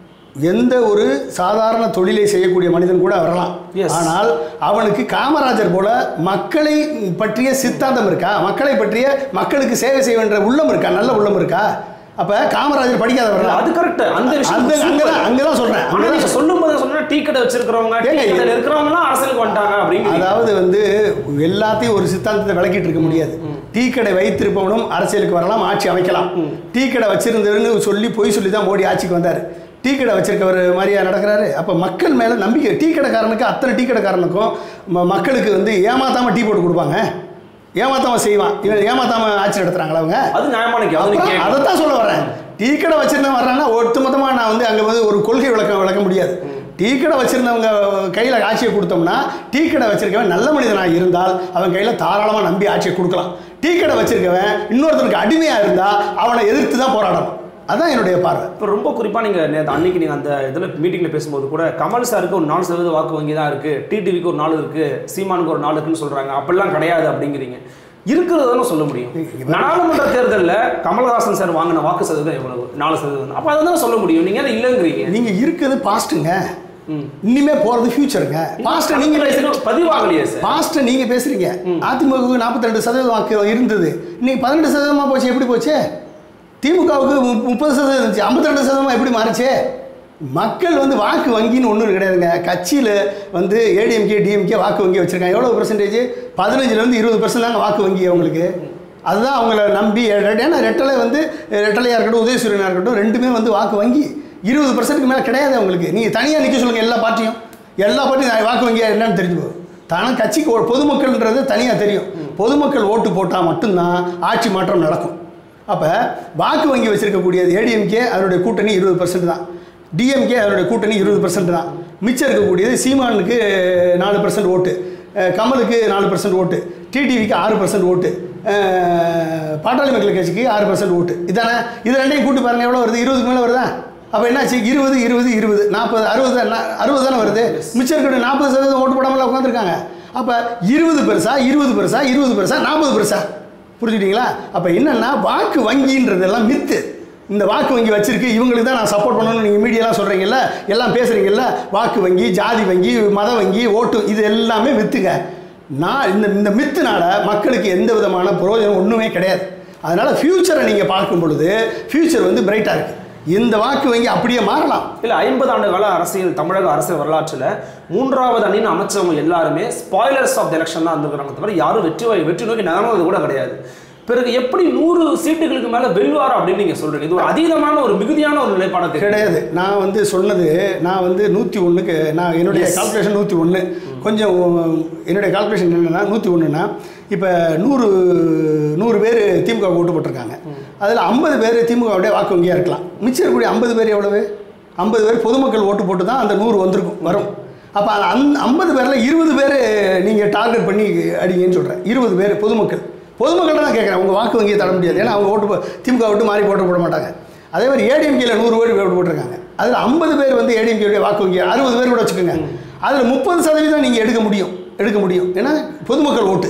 எந்த ஒரு சாதாரண தொழிலை செய்யக்கூடிய மனிதன் கூட வரலாம் Yes. ஆனால் அவனுக்கு காமராஜர் போல மக்களை பற்றிய சித்தாந்தம் இருக்கா மக்களை பற்றிய மக்களுக்கு சேவை செய்ய வேண்டிய உள்ளம் இருக்கா நல்ல உள்ளம் இருக்கா அப்ப காமராஜர் படிக்காத இல்ல, வரலாம் அது கரெக்ட் அந்த விஷயம் அந்த super. அங்கதான் அங்கதான் சொல்றேன் ஆனா அங்கதான் நீங்க சொல்லும் போது சொன்னா டீ கடை வச்சிருக்கிறவங்க டீ ஏங்க, இது- கடையில் இருக்கிறவங்கலாம் அரசியலுக்கு வந்துட்டாங்க அப்படிங்கிறீங்க அதாவது வந்து எல்லாத்தையும் ஒரு சித்தாந்தத்தை விளக்கிட்டு இருக்க முடியாது டீ கடை வைத்திருப்பவனும் அரசியலுக்கு வரலாம் ஆட்சி அமைக்கலாம் டீ கடை வச்சிருந்தவர்னு சொல்லி பொய் சொல்லி தான் மோடி ஆட்சிக்கு வந்தார் டீ கடை வச்சிருக்கவர் மாதிரியா நடக்கிறாரு அப்போ மக்கள் மேலே நம்பிக்கை டீ கடைக்காரனுக்கு அத்தனை டீ கடைக்காரனுக்கும் ம- மக்களுக்கு வந்து ஏமாத்தாம டீ போட்டு கொடுப்பாங்க ஏமாத்தாம செய்வான் இவன் ஏமாத்தாம ஆட்சி நடத்துறாங்களா அவங்க அது நியாயமான கேள்வி. அது நீங்க அப்புறம் கேட்கணும். அதைத்தான் சொல்ல வரேன் டீ கடை வச்சிருந்தவன் வர்றான்னா ஒட்டுமொத்தமாக நான் வந்து அங்கே வந்து ஒரு கொள்கை விளக்கம் விளக்க முடியாது டீ கடை வச்சிருந்தவங்க கையில் ஆட்சியை கொடுத்தோம்னா டீ கடை வச்சிருக்கவன் நல்ல மனிதனாக இருந்தால் அவன் கையில் தாராளமாக நம்பி ஆட்சியை கொடுக்கலாம் டீ கடை வச்சிருக்கவன் இன்னொருத்தனுக்கு அடிமையாக இருந்தால் அவனை எதிர்த்து தான் போராடணும் அதான் என்னுடைய பார்வை இப்போ ரொம்ப குறிப்பாக நீங்கள் நேற்று அன்னைக்கு நீங்கள் அந்த இதில் மீட்டிங்கில் பேசும்போது கூட கமல் சாருக்கு ஒரு நாலு சதவீத வாக்கு வங்கி தான் இருக்குது டிடிவிக்கு ஒரு நாலு இருக்குது சீமானுக்கு ஒரு நாலு இருக்குன்னு சொல்கிறாங்க அப்படிலாம் கிடையாது அப்படிங்கிறீங்க இருக்கிறது தானே சொல்ல முடியும் நாடாளுமன்ற தேர்தலில் கமல்ஹாசன் சார் வாங்கின வாக்கு சதவீதம் எவ்வளவு நாலு சதவீதம் அப்போ அதை தான் சொல்ல முடியும் நீங்கள் அதை இல்லைங்கிறீங்க நீங்கள் இருக்கிறது பாஸ்ட்டுங்க இனிமே போகிறது ஃபியூச்சருங்க பாஸ்ட்டை நீங்கள் பேசுகிறீங்க பதிவாகலையே சார் பாஸ்ட்டை நீங்கள் பேசுகிறீங்க அதிமுகவுக்கு நாற்பத்தி ரெண்டு சதவீதம் வாக்கு இருந்தது இன்னைக்கு பதினெட்டு சதவீதமாக போச்சு எப்படி போச்சு திமுகவுக்கு மு- முப்பது சதவீதம் இருந்துச்சு ஐம்பத்தி ரெண்டு சதவீதம் எப்படி மாறிச்சு மக்கள் வந்து வாக்கு வங்கின்னு ஒன்றும் கிடையாதுங்க கட்சியில் வந்து ஏடிஎம்கே டிஎம்கே வாக்கு வங்கி வச்சுருக்காங்க எவ்வளோ பர்சன்டேஜ் பதினஞ்சுலேருந்து இருபது பர்சன்ட் தாங்க வாக்கு வங்கி அவங்களுக்கு அதுதான் அவங்கள நம்பி ஏன்னா ரெட்டலை வந்து ரெட்டலையாக இருக்கட்டும் உதயசூரியனாக இருக்கட்டும் ரெண்டுமே வந்து வாக்கு வங்கி இருபது பர்சன்ட்டுக்கு மேலே கிடையாது அவங்களுக்கு நீங்கள் தனியாக நிற்க சொல்லுங்கள் எல்லா பார்ட்டியும் எல்லா பார்ட்டியும் வாக்கு வங்கியா என்னன்னு தெரிஞ்சு போகும் தானே கட்சிக்கு ஓ- பொதுமக்கள்ன்றது தனியாக தெரியும் பொதுமக்கள் ஓட்டு போட்டால் மட்டும்தான் ஆட்சி மாற்றம் நடக்கும் அப்போ வாக்கு வங்கி வச்சிருக்கக்கூடியது ஏடிஎம்கே அதனுடைய கூட்டணி இருபது பர்சன்ட் தான் டிஎம்கே அதனுடைய கூட்டணி இருபது பர்சன்ட் தான் மிச்சம் இருக்கக்கூடியது சீமானுக்கு நாலு பர்சன்ட் ஓட்டு அஹ் கமலுக்கு நாலு பர்சன்ட் ஓட்டு டிடிவிக்கு ஆறு பர்சன்ட் ஓட்டு அஹ் பாட்டாளி மக்கள் கட்சிக்கு ஆறு பர்சன்ட் ஓட்டு இதானே இது ரெண்டையும் கூட்டி பாருங்க எவ்வளோ வருது இருபதுக்கு மேலே வருதா அப்போ என்னாச்சு இருபது இருபது இருபது நாற்பது அறுபது அறுபது தானே வருது மிச்சம் இருக்கிற நாற்பது சதவீதம் ஓட்டு போடாமல் உட்காந்துருக்காங்க அப்போ இருபது பெருசா இருபது பெருசா இருபது பெருசா நாற்பது பெருசா புரிஞ்சுட்டீங்களா அப்போ என்னன்னா வாக்கு வங்கின்றதெல்லாம் மித்து இந்த வாக்கு வங்கி வச்சிருக்கு இவங்களுக்கு தான் நான் சப்போர்ட் பண்ணணும்னு நீங்கள் மீடியாலாம் சொல்கிறீங்கல்ல எல்லாம் பேசுகிறீங்கல்ல வாக்கு வங்கி ஜாதி வங்கி மத வங்கி ஓட்டு இது எல்லாமே மித்துங்க நான் இந்த இந்த மித்துனால மக்களுக்கு எந்த விதமான பிரயோஜனம் ஒன்றுமே கிடையாது அதனால் ஃப்யூச்சரை நீங்கள் பார்க்கும் பொழுது ஃப்யூச்சர் வந்து பிரைட்டாக இருக்குது இந்த வாக்கு வங்கி அப்படியே மாறலாம் இல்ல ஐம்பது ஆண்டு கால அரசியல் தமிழக அரசியல் வரலாற்றுல மூன்றாவது அணின்னு அமைச்சவங்க எல்லாருமே ஸ்பாய்லர்ஸ் ஆஃப் எலெக்ஷன் தான் இருந்திருக்காங்க தவிர யாரும் வெற்றி வாய்- வெற்றி நோக்கி நகர்ந்தது கூட கிடையாது பிறகு எப்படி நூறு சீட்டுகளுக்கு மேல வெல்வார் அப்படின்னு நீங்க சொல்றீங்க இது ஒரு அதீதமான ஒரு மிகுதியான ஒரு நிலைப்பாடு தெரியுது. கிடையாது நான் வந்து சொன்னது நான் வந்து நூற்றி ஒன்றுக்கு நான் என்னுடைய Yes. கால்குலேஷன் நூற்றி ஒன்று கொஞ்சம் என்னுடைய கால்குலேஷன் என்னென்னா நூற்றி ஒன்றுனா இப்போ நூறு நூறு பேர் திமுக ஓட்டு போட்டிருக்காங்க அதில் ஐம்பது பேர் திமுகவுடைய வாக்கு வங்கியாக இருக்கலாம் மிச்சம் இருக்கக்கூடிய ஐம்பது பேர் எவ்வளவு ஐம்பது பேர் பொதுமக்கள் ஓட்டு போட்டு தான் அந்த நூறு வந்திருக்கும் வரும் அப்போ அந் ஐம்பது பேரில் இருபது பேர் நீங்கள் டார்கெட் பண்ணி அடிங்கன்னு சொல்கிறேன் இருபது பேர் பொதுமக்கள் பொதுமக்கள் தான் கேட்குறேன் உங்கள் வாக்கு வங்கியை தர முடியாது ஏன்னா அவங்க ஓட்டு போ- திமுக விட்டு மாறி போட்டு போட மாட்டாங்க அதே மாதிரி ஏடிஎம்கேல நூறு பேர் ஓட்டு போட்டிருக்காங்க அதில் ஐம்பது பேர் வந்து ஏடிஎம்கேடைய வாக்கு வங்கி அறுபது பேர் கூட வச்சுக்கோங்க அதில் முப்பது சதவீதம் நீங்கள் எடுக்க முடியும் எடுக்க முடியும் ஏன்னா பொதுமக்கள் ஓட்டு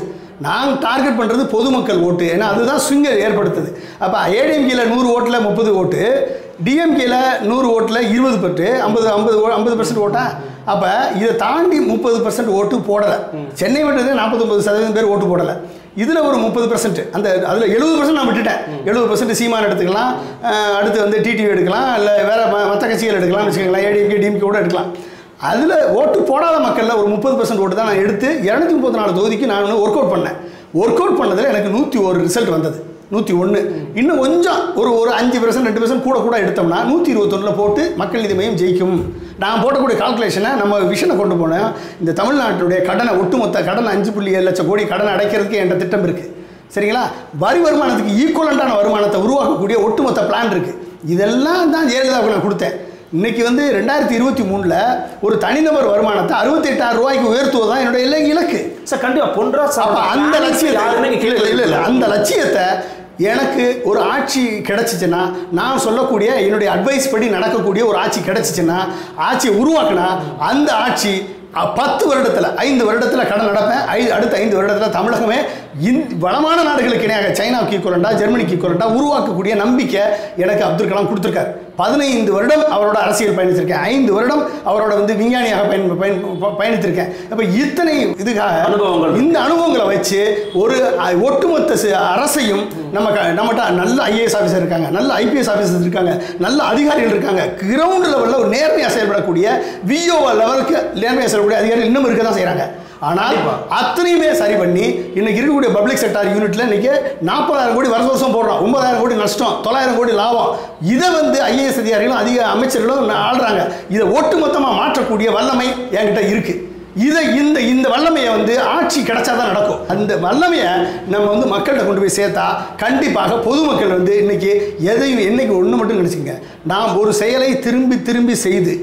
நாங்கள் டார்கெட் பண்ணுறது பொதுமக்கள் ஓட்டு ஏன்னா அதுதான் ஸ்விங்கை ஏற்படுத்துது அப்போ ஏடிஎம்கேல நூறு ஓட்டில் முப்பது ஓட்டு டிஎம்கேல நூறு ஓட்டில் இருபது பட்டு ஐம்பது ஐம்பது ஐம்பது பர்சன்ட் ஓட்டா அப்போ இதை தாண்டி முப்பது பர்சன்ட் ஓட்டு போடலை சென்னை மட்டும் நாற்பத்தொம்பது சதவீதம் பேர் ஓட்டு போடலை இதில் ஒரு முப்பது பர்சன்ட் அந்த அதில் எழுபது பர்சன்ட் நான் விட்டுட்டேன் எழுபது பர்சன்ட் சீமான் எடுத்துக்கலாம் அஹ் அடுத்து வந்து டிடிவி எடுக்கலாம் இல்லை வேறு மற்ற கட்சிகள் எடுக்கலாம்னு வச்சுக்கோங்களேன் ஏடிஎம்கே டிஎம்கே கூட எடுக்கலாம் அதில் ஓட்டு போடாத மக்களில் ஒரு முப்பது பர்சன்ட் ஓட்டு தான் நான் எடுத்து இரநூத்தி முப்பத்தி நாலு தொகுதிக்கு நான் ஒர்க் அவுட் பண்ணேன் ஒர்க் அவுட் பண்ணதில் எனக்கு நூற்றி ஒரு ரிசல்ட் வந்தது நூற்றி ஒன்று இன்னும் கொஞ்சம் ஒரு ஒரு அஞ்சு பர்சன்ட் ரெண்டு பர்சன்ட் கூட கூட எடுத்தோம்னா நூற்றி இருபத்தொன்னில் போட்டு மக்கள் நீதி மையம் ஜெயிக்கும் நான் போட்டக்கூடிய கால்குலேஷனை நம்ம விஷனை கொண்டு போனேன் இந்த தமிழ்நாட்டுடைய கடனை ஒட்டுமொத்த கடன் அஞ்சு புள்ளி ஏழு லட்சம் கோடி கடனை அடைக்கிறதுக்கு என்கிட்ட திட்டம் இருக்குது சரிங்களா வரி வருமானத்துக்கு ஈக்குவலண்டான வருமானத்தை உருவாக்கக்கூடிய ஒட்டுமொத்த பிளான் இருக்குது இதெல்லாம் தான் ஜெயலலிதாவுக்கு நான் கொடுத்தேன் இன்னைக்கு வந்து ரெண்டாயிரத்தி இருபத்தி மூணில் ஒரு தனிநபர் வருமானத்தை அறுபத்தி எட்டாயிரம் ரூபாய்க்கு உயர்த்துவது தான் என்னுடைய இல- இலக்கு சார் கண்டிப்பா பொன்ராஜ் அப்ப அந்த லட்சியத்தை யாருமே இல்ல, இல்ல, இல்ல, இல்ல, அந்த லட்சியத்தை எனக்கு ஒரு ஆட்சி கிடைச்சிச்சுன்னா நான் சொல்லக்கூடிய என்னுடைய அட்வைஸ் படி நடக்கக்கூடிய ஒரு ஆட்சி கிடைச்சிச்சுன்னா ஆட்சியை உருவாக்குனா அந்த ஆட்சி அ, பத்து வருடத்தில் ஐந்து வருடத்தில் கடன் நடப்பேன் ஐ அடுத்த ஐந்து வருடத்தில் தமிழகமே இந் வளமான நாடுகளுக்கு இணையாக சைனாவுக்கு ஈக்குவலண்டா ஜெர்மனிக்கு ஈக்குவலண்டா உருவாக்கக்கூடிய நம்பிக்கை எனக்கு அப்துல் கலாம் கொடுத்துருக்காரு பதினைந்து வருடம் அவரோட அரசியல் பயணிச்சிருக்கேன் ஐந்து வருடம் அவரோட வந்து விஞ்ஞானியாக பயன் பயன் பயணித்திருக்கேன் அப்போ இத்தனை இதுக்காக அனுபவங்கள். இந்த அனுபவங்களை வச்சு ஒரு அ- ஒட்டுமொத்த சி- அரசையும் நம்ம க- நம்மகிட்ட நல்ல ஐஏஎஸ் ஆஃபீஸர் இருக்காங்க நல்ல ஐபிஎஸ் ஆஃபீஸர் இருக்காங்க நல்ல அதிகாரிகள் இருக்காங்க கிரவுண்ட் லெவலில் ஒரு நேர்மையாக செயல்படக்கூடிய விஓ லெவலுக்கு நேர்மையாக செயல்படக்கூடிய அதிகாரிகள் இன்னும் இருக்க தான் செய்கிறாங்க ஆனால் அத்தனையுமே சரி பண்ணி இன்னைக்கு இருக்கக்கூடிய பப்ளிக் செக்டார் யூனிட்ல இன்னைக்கு நாற்பதாயிரம் கோடி வருஷ வருஷம் போடுறோம் ஒன்பதாயிரம் கோடி நஷ்டம் தொள்ளாயிரம் கோடி லாபம் இதை வந்து ஐஏஎஸ் அதிகாரிகளும் அதிக அமைச்சர்களும் ஆள்றாங்க இதை ஒட்டுமொத்தமாக மாற்றக்கூடிய வல்லமை என்கிட்ட இருக்கு இதை இந்த இந்த வல்லமையை வந்து ஆட்சி கிடைச்சாதான் நடக்கும் அந்த வல்லமையை நம்ம வந்து மக்கள்கிட்ட கொண்டு போய் சேர்த்தா கண்டிப்பாக பொதுமக்கள் வந்து இன்னைக்கு எதையும் என்னைக்கு ஒன்று மட்டும் நினச்சிங்க நாம் ஒரு செயலை திரும்பி திரும்பி செய்து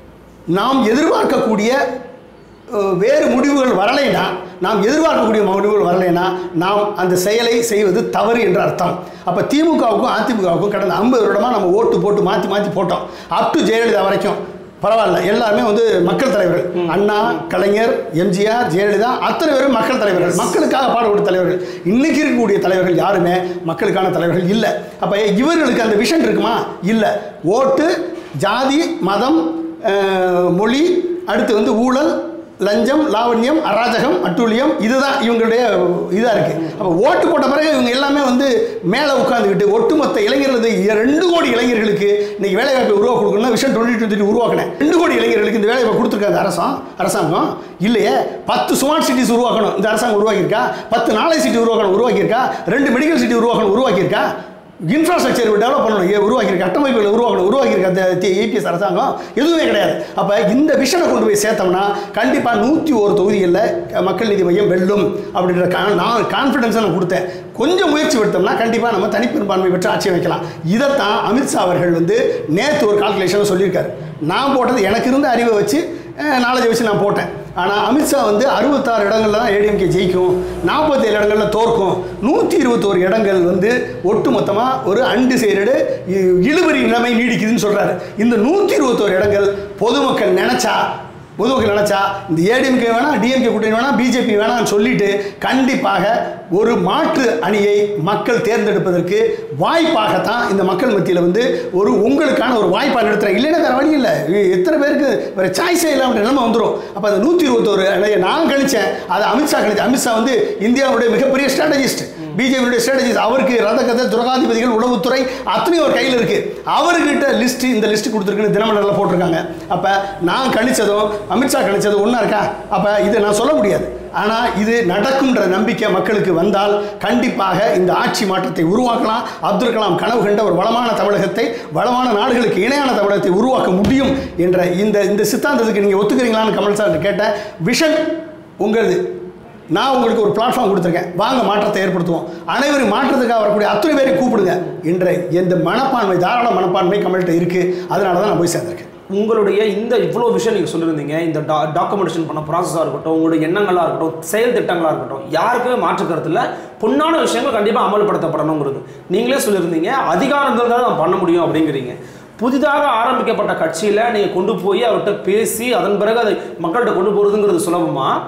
நாம் எதிர்பார்க்கக்கூடிய அஹ், வேறு முடிவுகள் வரலைன்னா நாம் எதிர்பார்க்கக்கூடிய முடிவுகள் வரலைன்னா நாம் அந்த செயலை செய்வது தவறு என்ற அர்த்தம் அப்போ திமுகவுக்கும் அதிமுகவுக்கும் கடந்த ஐம்பது வருடமாக நம்ம ஓட்டு போட்டு மாற்றி மாற்றி போட்டோம் அப் டு ஜெயலலிதா வரைக்கும் பரவாயில்ல எல்லாருமே வந்து மக்கள் தலைவர்கள் அண்ணா கலைஞர் எம்ஜிஆர் ஜெயலலிதா அத்தனை பேரும் மக்கள் தலைவர்கள் மக்களுக்காக பாடுபட்ட தலைவர்கள் இன்னைக்கு இருக்கக்கூடிய தலைவர்கள் யாருமே மக்களுக்கான தலைவர்கள் இல்லை அப்போ இவர்களுக்கு அந்த விஷன் இருக்குமா இல்லை ஓட்டு ஜாதி மதம் அஹ், மொழி அடுத்து வந்து ஊழல் லஞ்சம் லாவண்யம் அராஜகம் அட்டூழியம் இதுதான் இவங்களுடைய இதாக இருக்குது அப்போ ஓட்டு போட்ட பிறகு இவங்க எல்லாமே வந்து மேலே உட்காந்துக்கிட்டு ஒட்டுமொத்த இளைஞர்கள் வந்து ரெண்டு கோடி இளைஞர்களுக்கு இன்னைக்கு வேலைவாய்ப்பை உருவாக்க கொடுக்கணும்னா விஷன் டுவெண்ட்டி டுவெண்ட்டி உருவாக்கினேன் ரெண்டு கோடி இளைஞர்களுக்கு இந்த வேலைவாய்ப்பை கொடுத்துருக்காங்க அரசாங்கம் அரசாங்கம் இல்லையே பத்து ஸ்மார்ட் சிட்டிஸ் உருவாக்கணும் இந்த அரசாங்கம் உருவாக்கியிருக்கா பத்து நாளை சிட்டி உருவாக்கணும் உருவாக்கியிருக்கா ரெண்டு மெடிக்கல் சிட்டி உருவாக்கணும் உருவாக்கியிருக்கா இன்ஃப்ராஸ்ட்ரக்சர் டெவலப் பண்ணணும் ஏ உருவாக்கியிருக்க கட்டமைப்புகளை உருவாக்கணும் உருவாக்கியிருக்க அந்த ஏபிஎஸ் அரசாங்கம் எதுவுமே கிடையாது அப்போ இந்த விஷனை கொண்டு போய் சேர்த்தோம்னா கண்டிப்பாக நூற்றி ஒரு தொகுதிகளில் மக்கள் நீதி மையம் வெல்லும் அப்படின்ற கா- நான் கான்ஃபிடன்ஸை நான் கொடுத்தேன் கொஞ்சம் முயற்சி எடுத்தோம்னா கண்டிப்பாக நம்ம தனிப்பெரும்பான்மை பெற்று ஆட்சி வைக்கலாம் இதைத்தான் அமித்ஷா அவர்கள் வந்து நேற்று ஒரு கால்குலேஷனை சொல்லியிருக்காரு நான் போட்டது எனக்கு இருந்த அறிவை வச்சு நாலேஜை வச்சு நான் போட்டேன் ஆனால் அமித்ஷா வந்து அறுபத்தாறு இடங்கள்ல தான் ஏடிஎம்கே ஜெயிக்கும் நாற்பத்தேழு இடங்களில் தோற்கும் நூற்றி இருபத்தோரு இடங்கள் வந்து ஒட்டுமொத்தமாக ஒரு அன்டிசைடடு இழுபறி நிலைமை நீடிக்குதுன்னு சொல்கிறாரு இந்த நூற்றி இருபத்தோரு இடங்கள் பொதுமக்கள் நினச்சா பொதுமக்கள் நினச்சா இந்த ஏடிஎம்கே வேணாம் டிஎம்கே கூட்டணி வேணாம் பிஜேபி வேணாம்னு சொல்லிட்டு கண்டிப்பாக ஒரு மாற்று அணியை மக்கள் தேர்ந்தெடுப்பதற்கு வாய்ப்பாகத்தான் இந்த மக்கள் மத்தியில் வந்து ஒரு உங்களுக்கான ஒரு வாய்ப்பாக நடத்துகிறேன் இல்லைன்னா வேறு வழி இல்லை இ- எத்தனை பேருக்கு வேறு சாய்ஸே இல்லாமல் நிலைமை வந்துடும் அப்போ அந்த நூற்றி இருபத்தோரு அணியை நான் கணிச்சேன் அதை அமித்ஷா கணிச்சேன் அமித்ஷா வந்து இந்தியாவுடைய மிகப்பெரிய ஸ்ட்ராட்டஜிஸ்ட் பிஜேபியுடைய ஸ்ட்ராட்டஜிஸ்ட் அவருக்கு ரத கதை துரகாதிபதிகள் உளவுத்துறை அத்தனையும் ஒரு கையில் இருக்கு அவர்கிட்ட லிஸ்ட் இந்த லிஸ்ட் கொடுத்துருக்குன்னு தினமலரில் போட்டிருக்காங்க அப்போ நான் கணிச்சதும் அமித்ஷா கணிச்சதும் ஒன்றா இருக்கா அப்போ இதை நான் சொல்ல முடியாது ஆனால் இது நடக்கும்ன்ற நம்பிக்கை மக்களுக்கு வந்தால் கண்டிப்பாக இந்த ஆட்சி மாற்றத்தை உருவாக்கலாம் அப்துல் கலாம் கனவு கண்ட ஒரு வளமான தமிழகத்தை வளமான நாடுகளுக்கு இணையான தமிழகத்தை உருவாக்க முடியும் என்ற இந்த இந்த சித்தாந்தத்துக்கு நீங்கள் ஒத்துக்கிறீங்களான்னு கமல் சார் கேட்ட விஷன் உங்களது நான் உங்களுக்கு ஒரு பிளாட்ஃபார்ம் கொடுத்துருக்கேன் வாங்க மாற்றத்தை ஏற்படுத்துவோம் அனைவரும் மாற்றத்துக்காக வரக்கூடிய அத்தனை பேரையும் கூப்பிடுங்க என்ற இந்த மனப்பான்மை தாராள மனப்பான்மை கமல்கிட்ட இருக்குது அதனால தான் நான் போய் சேர்ந்திருக்கேன் உங்களுடைய இந்த இவ்வளோ விஷயம் நீங்கள் சொல்லியிருந்தீங்க இந்த டா டாக்குமெண்டேஷன் பண்ண ப்ராசஸாக இருக்கட்டும் உங்களுடைய எண்ணங்களாக இருக்கட்டும் செயல் திட்டங்களாக இருக்கட்டும் யாருக்குமே மாற்று கருத்து இல்லை பொன்னான விஷயங்கள் கண்டிப்பாக அமல்படுத்தப்படணுங்கிறது நீங்களே சொல்லியிருந்தீங்க அதிகாரம் இருந்தால் தான் பண்ண முடியும் அப்படிங்கிறீங்க புதிதாக ஆரம்பிக்கப்பட்ட கட்சியில் நீங்கள் கொண்டு போய் அவர்கிட்ட பேசி அதன் பிறகு அதை மக்கள்கிட்ட கொண்டு போகிறதுங்கிறது சுலபமா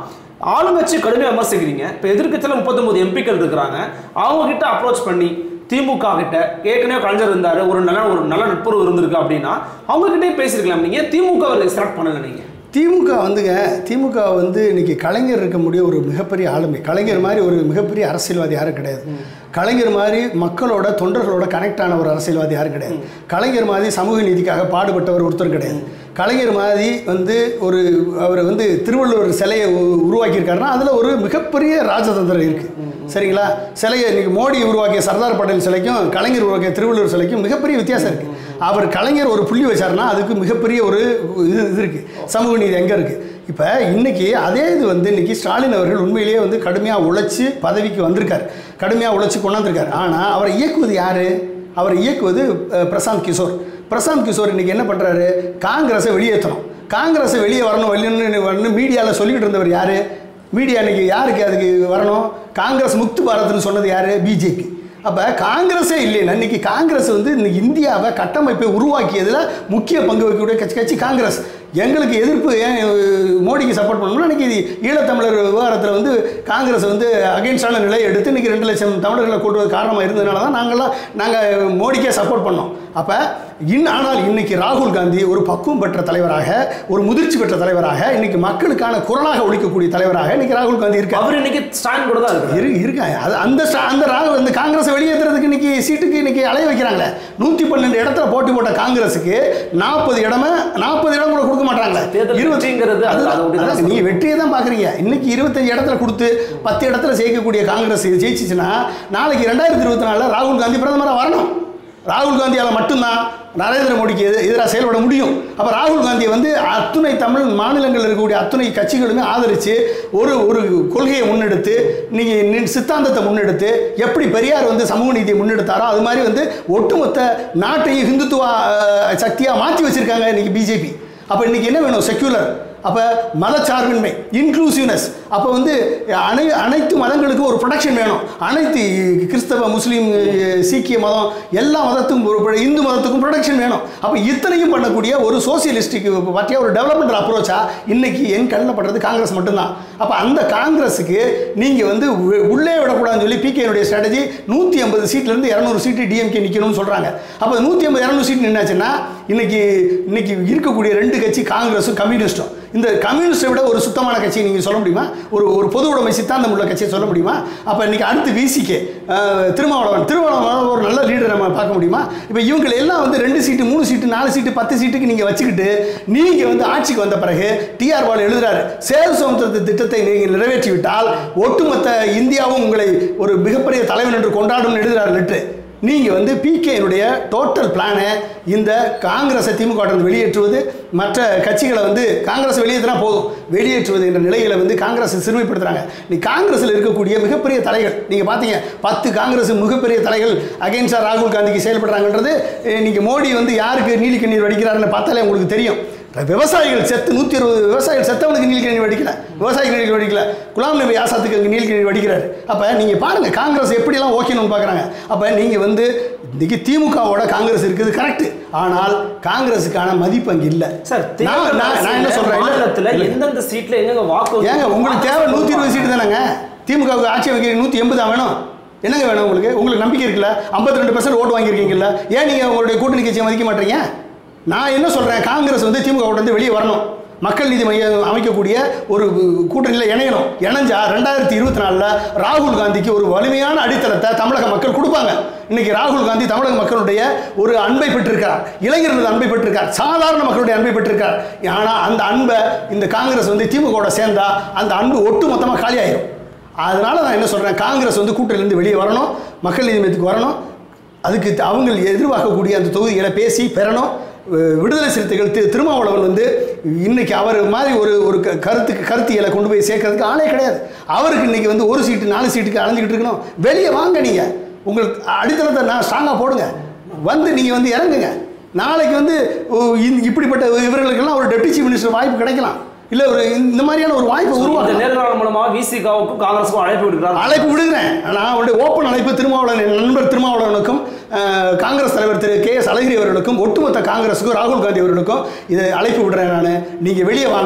ஆளுங்கட்சி கடுமையாக விமர்சிக்கிறீங்க இப்போ எதிர்க்கட்சியில் முப்பத்தொன்பது எம்பிக்கள் இருக்கிறாங்க அவங்க கிட்ட அப்ரோச் பண்ணி திமுக கிட்ட ஏற்கனவே கலைஞர் இருந்தாரு ஒரு நல்ல ஒரு நல்ல நட்புறவு இருந்திருக்கு அப்படின்னா அவங்க கிட்டே பேசியிருக்கலாம் நீங்க திமுக செலக்ட் பண்ணல நீங்க திமுக வந்துங்க திமுக வந்து இன்னைக்கு கலைஞர் இருக்க முடிய ஒரு மிகப்பெரிய ஆளுமை கலைஞர் மாதிரி ஒரு மிகப்பெரிய அரசியல்வாதி யாரும் கிடையாது கலைஞர் மாதிரி மக்களோட தொண்டர்களோட கனெக்ட் ஆன ஒரு அரசியல்வாதி யாரும் கிடையாது கலைஞர் மாதிரி சமூக நீதிக்காக பாடுபட்டவர் ஒருத்தர் கிடையாது கலைஞர் மாதிரி வந்து ஒரு அவர் வந்து திருவள்ளுவர் சிலையை உ- உருவாக்கியிருக்காருன்னா அதில் ஒரு மிகப்பெரிய ராஜதந்திரம் இருக்குது சரிங்களா சிலையை இன்னைக்கு மோடி உருவாக்கிய சர்தார் பட்டேல் சிலைக்கும் கலைஞர் உருவாக்கிய திருவள்ளுவர் சிலைக்கும் மிகப்பெரிய வித்தியாசம் இருக்குது அவர் கலைஞர் ஒரு புள்ளி வச்சாருன்னா அதுக்கு மிகப்பெரிய ஒரு இது இது இருக்குது சமூக நீதி எங்கே இருக்குது இப்போ இன்னைக்கு அதே இது வந்து இன்னைக்கு ஸ்டாலின் அவர்கள் உண்மையிலேயே வந்து கடுமையாக உழைச்சி பதவிக்கு வந்திருக்கார் கடுமையாக உழைச்சி கொண்டாந்துருக்கார் ஆனால் அவரை இயக்குவது யார் அவரை இயக்குவது அஹ், பிரசாந்த் கிஷோர் பிரசாந்த் கிஷோர் இன்னைக்கு என்ன பண்ணுறாரு காங்கிரஸை வெளியேற்றணும் காங்கிரஸை வெளியே வரணும் வெளியே வரணும் மீடியாவில் சொல்லிக்கிட்டு இருந்தவர் யார் மீடியா இன்னைக்கு யாருக்கு அதுக்கு வரணும் காங்கிரஸ் முக்து பாரத்னு சொன்னது யார் பிஜேபி அப்போ காங்கிரஸே இல்லைன்னா இன்னைக்கு காங்கிரஸ் வந்து இன்னைக்கு இந்தியாவை கட்டமைப்பை உருவாக்கியதில் முக்கிய பங்கு வகிக்கக்கூடிய கட்சி கட்சி காங்கிரஸ் எங்களுக்கு எதிர்ப்பு ஏன் அஹ், மோடிக்கு சப்போர்ட் பண்ணணும்னா இன்னைக்கு இது ஈழத்தமிழர் விவகாரத்தில் வந்து காங்கிரஸ் வந்து அகெயின்ஸ்டான நிலையை எடுத்து இன்னைக்கு ரெண்டு லட்சம் தமிழர்களை கூட்டுவது காரணமாக இருந்ததுனால தான் நாங்கள்லாம் நாங்கள் மோடிக்கே சப்போர்ட் பண்ணோம் அப்போ இன் ஆனால் இன்னைக்கு ராகுல் காந்தி ஒரு பக்குவம் பெற்ற தலைவராக ஒரு முதிர்ச்சி பெற்ற தலைவராக இன்னைக்கு மக்களுக்கான குரலாக ஒழிக்கக்கூடிய தலைவராக இன்னைக்கு ராகுல் காந்தி இருக்கார் அவர் இன்னைக்கு ஸ்டாண்ட் கூட தான் இருக்கு இரு இருக்காங்க அது அந்த ஸ்டா- அந்த ராகுல் அந்த காங்கிரஸை வெளியேற்றுறதுக்கு இன்னைக்கு சீட்டுக்கு இன்னைக்கு அலைய வைக்கிறாங்களே நூற்றி பன்னெண்டு இடத்துல போட்டி போட்ட காங்கிரஸுக்கு நாற்பது இடமே நாற்பது இடம் கூட கொடுக்க மாட்டாங்களே தேர்தல் இருபத்தி- வெற்றிங்கிறது அது- அதுதான், அது அப்படி தான் அதான் நீங்க வெற்றியை தான் பார்க்குறீங்க இன்னைக்கு இருபத்தஞ்சு இடத்துல கொடுத்து பத்து இடத்துல ஜெயிக்கக்கூடிய காங்கிரஸ் ஜெயிச்சிச்சுன்னா நாளைக்கு ரெண்டாயிரத்தி இருபத்தி நாலில் ராகுல் காந்தி பிரதமராக வரணும் ராகுல் காந்தியால் மட்டும்தான் நரேந்திர மோடிக்கு எது எதிராக செயல்பட முடியும் அப்போ ராகுல் காந்தியை வந்து அத்துணை தமிழ் மாநிலங்களில் இருக்கக்கூடிய அத்துணை கட்சிகளுமே ஆதரித்து ஒரு ஒரு கொள்கையை முன்னெடுத்து நீங்கள் சித்தாந்தத்தை முன்னெடுத்து எப்படி பெரியார் வந்து சமூக நீதியை முன்னெடுத்தாரோ அது மாதிரி வந்து ஒட்டுமொத்த நாட்டையும் ஹிந்துத்துவ சக்தியாக மாற்றி வச்சிருக்காங்க இன்னைக்கு பிஜேபி அப்போ இன்னைக்கு என்ன வேணும் செக்யூலர் அப்போ மதச்சார்பின்மை இன்க்ளூசிவ்னஸ் அப்போ வந்து அனை அனைத்து மதங்களுக்கும் ஒரு ப்ரொடக்ஷன் வேணும் அனைத்து கிறிஸ்தவ முஸ்லீம் சீக்கிய மதம் எல்லா மதத்துக்கும் ஒரு pro- இந்து மதத்துக்கும் ப்ரொடக்ஷன் வேணும் அப்போ இத்தனையும் பண்ணக்கூடிய ஒரு சோசியலிஸ்டிக் பற்றிய ஒரு டெவலப்மெண்ட் அப்ரோச்சா இன்னைக்கு என் கண்ணில் படுறது காங்கிரஸ் மட்டும்தான் அப்போ அந்த காங்கிரஸுக்கு நீங்கள் வந்து உ- உள்ளே விடக்கூடாதுன்னு சொல்லி பிகேனுடைய ஸ்ட்ராட்டஜி நூற்றி ஐம்பது சீட்லேருந்து இரநூறு சீட்டு டிஎம்கே நிற்கணும்னு சொல்கிறாங்க அப்போ நூற்றி ஐம்பது இரநூறு சீட் நின்னாச்சுன்னா இன்னைக்கு இன்னைக்கு இருக்கக்கூடிய ரெண்டு கட்சி காங்கிரஸும் கம்யூனிஸ்டும் இந்த கம்யூனிஸ்டை விட ஒரு சுத்தமான கட்சி நீங்கள் சொல்ல முடியுமா ஒரு ஒரு பொது உடைமை சித்தாந்தம் உள்ள கட்சியை சொல்ல முடியுமா அப்போ இன்னைக்கு அடுத்து விசிகே திருமாவளவன் திருமாவளவன் ஒரு நல்ல லீடர் நம்ம பார்க்க முடியுமா இப்போ இவங்களை எல்லாம் வந்து ரெண்டு சீட்டு மூணு சீட்டு நாலு சீட்டு பத்து சீட்டுக்கு நீங்கள் வச்சுக்கிட்டு நீங்கள் வந்து ஆட்சிக்கு வந்த பிறகு டிஆர் பால் எழுதுறாரு சேது சமுத்திரத்து திட்டத்தை நீங்கள் நிறைவேற்றி விட்டால் ஒட்டுமொத்த இந்தியாவும் உங்களை ஒரு மிகப்பெரிய தலைவன் என்று கொண்டாடும் எழுதுறாரு லெட்ரு நீங்கள் வந்து பிகேனுடைய டோட்டல் பிளானை இந்த காங்கிரஸை திமுக இருந்து வெளியேற்றுவது மற்ற கட்சிகளை வந்து காங்கிரஸ் வெளியேற்றினா போதும் வெளியேற்றுவது என்ற நிலைகளை வந்து காங்கிரஸை சிறுமைப்படுத்துறாங்க நீ காங்கிரஸில் இருக்கக்கூடிய மிகப்பெரிய தலைகள் நீங்கள் பார்த்தீங்க பத்து காங்கிரஸ் மிகப்பெரிய தலைகள் அகைன்ஸ்டா ராகுல் காந்திக்கு செயல்படுறாங்கன்றது நீங்கள் மோடி வந்து யாருக்கு நீலி கண்ணீர் வடிக்கிறாருன்னு பார்த்தாலே உங்களுக்கு தெரியும் விவசாயிகள் செத்து நூற்றி இருபது விவசாயிகள் செத்தவனுக்கு நீலக்கண்ணீர் வடிக்கல விவசாயிகள் நீலக்கண்ணீர் வடிக்கல குலாம் நபி ஆசாத்துக்கு அங்கே நீலக்கண்ணீர் வடிக்கிறாரு அப்போ நீங்கள் பாருங்கள் காங்கிரஸ் எப்படிலாம் ஓகேன்னு பார்க்குறாங்க அப்போ நீங்கள் வந்து இன்னைக்கு திமுகவோட காங்கிரஸ் இருக்குது கரெக்ட் ஆனால் காங்கிரஸுக்கான மதிப்பு அங்கே இல்லை சார் நான் நான் நான் என்ன சொல்கிறேன் மாநிலத்துல எந்தெந்த சீட்ல எங்க வாக்கு ஏங்க உங்களுக்கு தேவை நூற்றி இருபது சீட்டு தானேங்க திமுகவுக்கு ஆட்சி வைக்க நூற்றி எண்பதா வேணும் என்னங்க வேணும் உங்களுக்கு உங்களுக்கு நம்பிக்கை இருக்குல்ல ஐம்பத்தி ரெண்டு பர்சன்ட் ஓட்டு வாங்கியிருக்கீங்கல்ல ஏன் நீங்கள் உங்களுடைய கூட்டணி கட்சியை மதிக்க மாட்டீங்க நான் என்ன சொல்கிறேன் காங்கிரஸ் வந்து திமுக வந்து வெளியே வரணும் மக்கள் நீதி மையம் அமைக்கக்கூடிய ஒரு கூட்டணியில் இணையணும் இணைஞ்சா ரெண்டாயிரத்தி இருபத்தி நாலில் ராகுல் காந்திக்கு ஒரு வலிமையான அடித்தளத்தை தமிழக மக்கள் கொடுப்பாங்க இன்னைக்கு ராகுல் காந்தி தமிழக மக்களுடைய ஒரு அன்பை பெற்றிருக்கிறார் இளைஞர்கள் அன்பை பெற்றிருக்கார் சாதாரண மக்களுடைய அன்பை பெற்றிருக்கார் ஆனால் அந்த அன்பை இந்த காங்கிரஸ் வந்து திமுகவோட சேர்ந்தா அந்த அன்பு ஒட்டு மொத்தமாக காலியாயிரும் அதனால நான் என்ன சொல்கிறேன் காங்கிரஸ் வந்து கூட்டணியிலேருந்து வெளியே வரணும் மக்கள் நீதி மையத்துக்கு வரணும் அதுக்கு த- அவங்க எதிர்பார்க்கக்கூடிய அந்த தொகுதிகளை பேசி பெறணும் வி- விடுதலை சிறுத்தைகள் திரு திருமாவளவன் வந்து இன்னைக்கு அவர் மாதிரி ஒரு ஒரு க- கருத்துக்கு கருத்தியலை கொண்டு போய் சேர்க்கறதுக்கு ஆளே கிடையாது அவருக்கு இன்னைக்கு வந்து ஒரு சீட்டு நாலு சீட்டுக்கு அலைஞ்சிக்கிட்டு இருக்கணும் வெளியே வாங்க நீங்கள் உங்களுக்கு அடித்தளத்தை நான் ஸ்ட்ராங்காக போடுங்க வந்து நீங்கள் வந்து இறங்குங்க நாளைக்கு வந்து ஓ, இந்த- இப்படிப்பட்ட இவர்களுக்கெல்லாம் ஒரு டெப்டி சீஃப் மினிஸ்டர் வாய்ப்பு கிடைக்கலாம் இல்லை ஒரு இந்த மாதிரியான ஒரு வாய்ப்பு இந்த உருவாக்கலாம் நேர்காணல் மூலமா விசிகாவுக்கும் காங்கிரஸுக்கும் அழைப்பு விடுக்கிறார் அழைப்பு விடுகிறேன் நான் அவருடைய ஓப்பன் அழைப்பு திருமாவளவன் என் நண்பர் திருமாவளவனுக்கும் அஹ், காங்கிரஸ் தலைவர் திரு கே எஸ் அழகிரி அவர்களுக்கும் ஒட்டுமொத்த காங்கிரஸுக்கும் ராகுல் காந்தி அவர்களுக்கும் இதை அழைப்பு விடுறேன் நான் நீங்கள் வெளியே வாங்க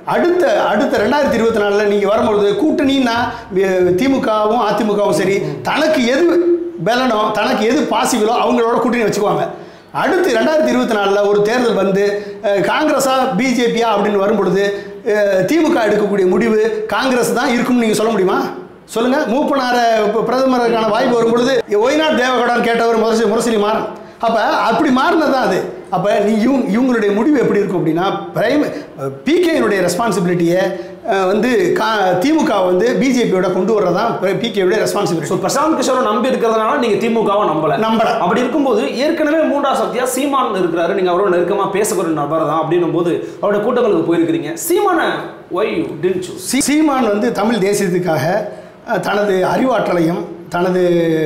அடுத்த அடுத்த ரெண்டாயிரத்தி இருபத்தி நாலில் நீங்கள் வரும்பொழுது கூட்டணின்னா வி- திமுகவும் அதிமுகவும் சரி தனக்கு எது பலனோ தனக்கு எது பாசிபிளோ அவங்களோட கூட்டணி வச்சுக்குவாங்க அடுத்து ரெண்டாயிரத்தி இருபத்தி நாலில் ஒரு தேர்தல் வந்து அஹ், காங்கிரஸா பிஜேபியா அப்படின்னு வரும்பொழுது அஹ், திமுக எடுக்கக்கூடிய முடிவு காங்கிரஸ் தான் இருக்கும்னு நீங்கள் சொல்ல முடியுமா சொல்லுங்க மூப்பனார இப்ப பிரதமருக்கான வாய்ப்பு வரும்பொழுது ஒய்நாட் தேவகவுடான்னு கேட்டவர் முரசு முரசொலி மாறன் அப்போ அப்படி மாறினது தான் அது அப்போ நீ இவங்க இவங்களுடைய முடிவு எப்படி இருக்கும் அப்படின்னா பிரைம் பிகேனுடைய ரெஸ்பான்சிபிலிட்டியை வந்து கா திமுக வந்து பிஜேபியோட கொண்டு வர்றதான் பிகேவுடைய ஸோ ரெஸ்பான்சிபிலிட்டி பிரசாந்த் கிஷோரை நம்பி இருக்கிறதுனால நீங்க திமுகவை நம்பல நம்பல. அப்படி இருக்கும்போது ஏற்கனவே மூன்றாம் சக்தியா சீமான் இருக்கிறாரு நீங்க அவரோட நெருக்கமா பேசக்கூடிய நபர் தான் அப்படின்னும் போது அவருடைய கூட்டங்களுக்கு போயிருக்கிறீங்க சீமான ஒய் யூ டின் சூஸ் சீ- சீமான் வந்து தமிழ் தேசியத்துக்காக அஹ், தனது அறிவாற்றலையும் தனது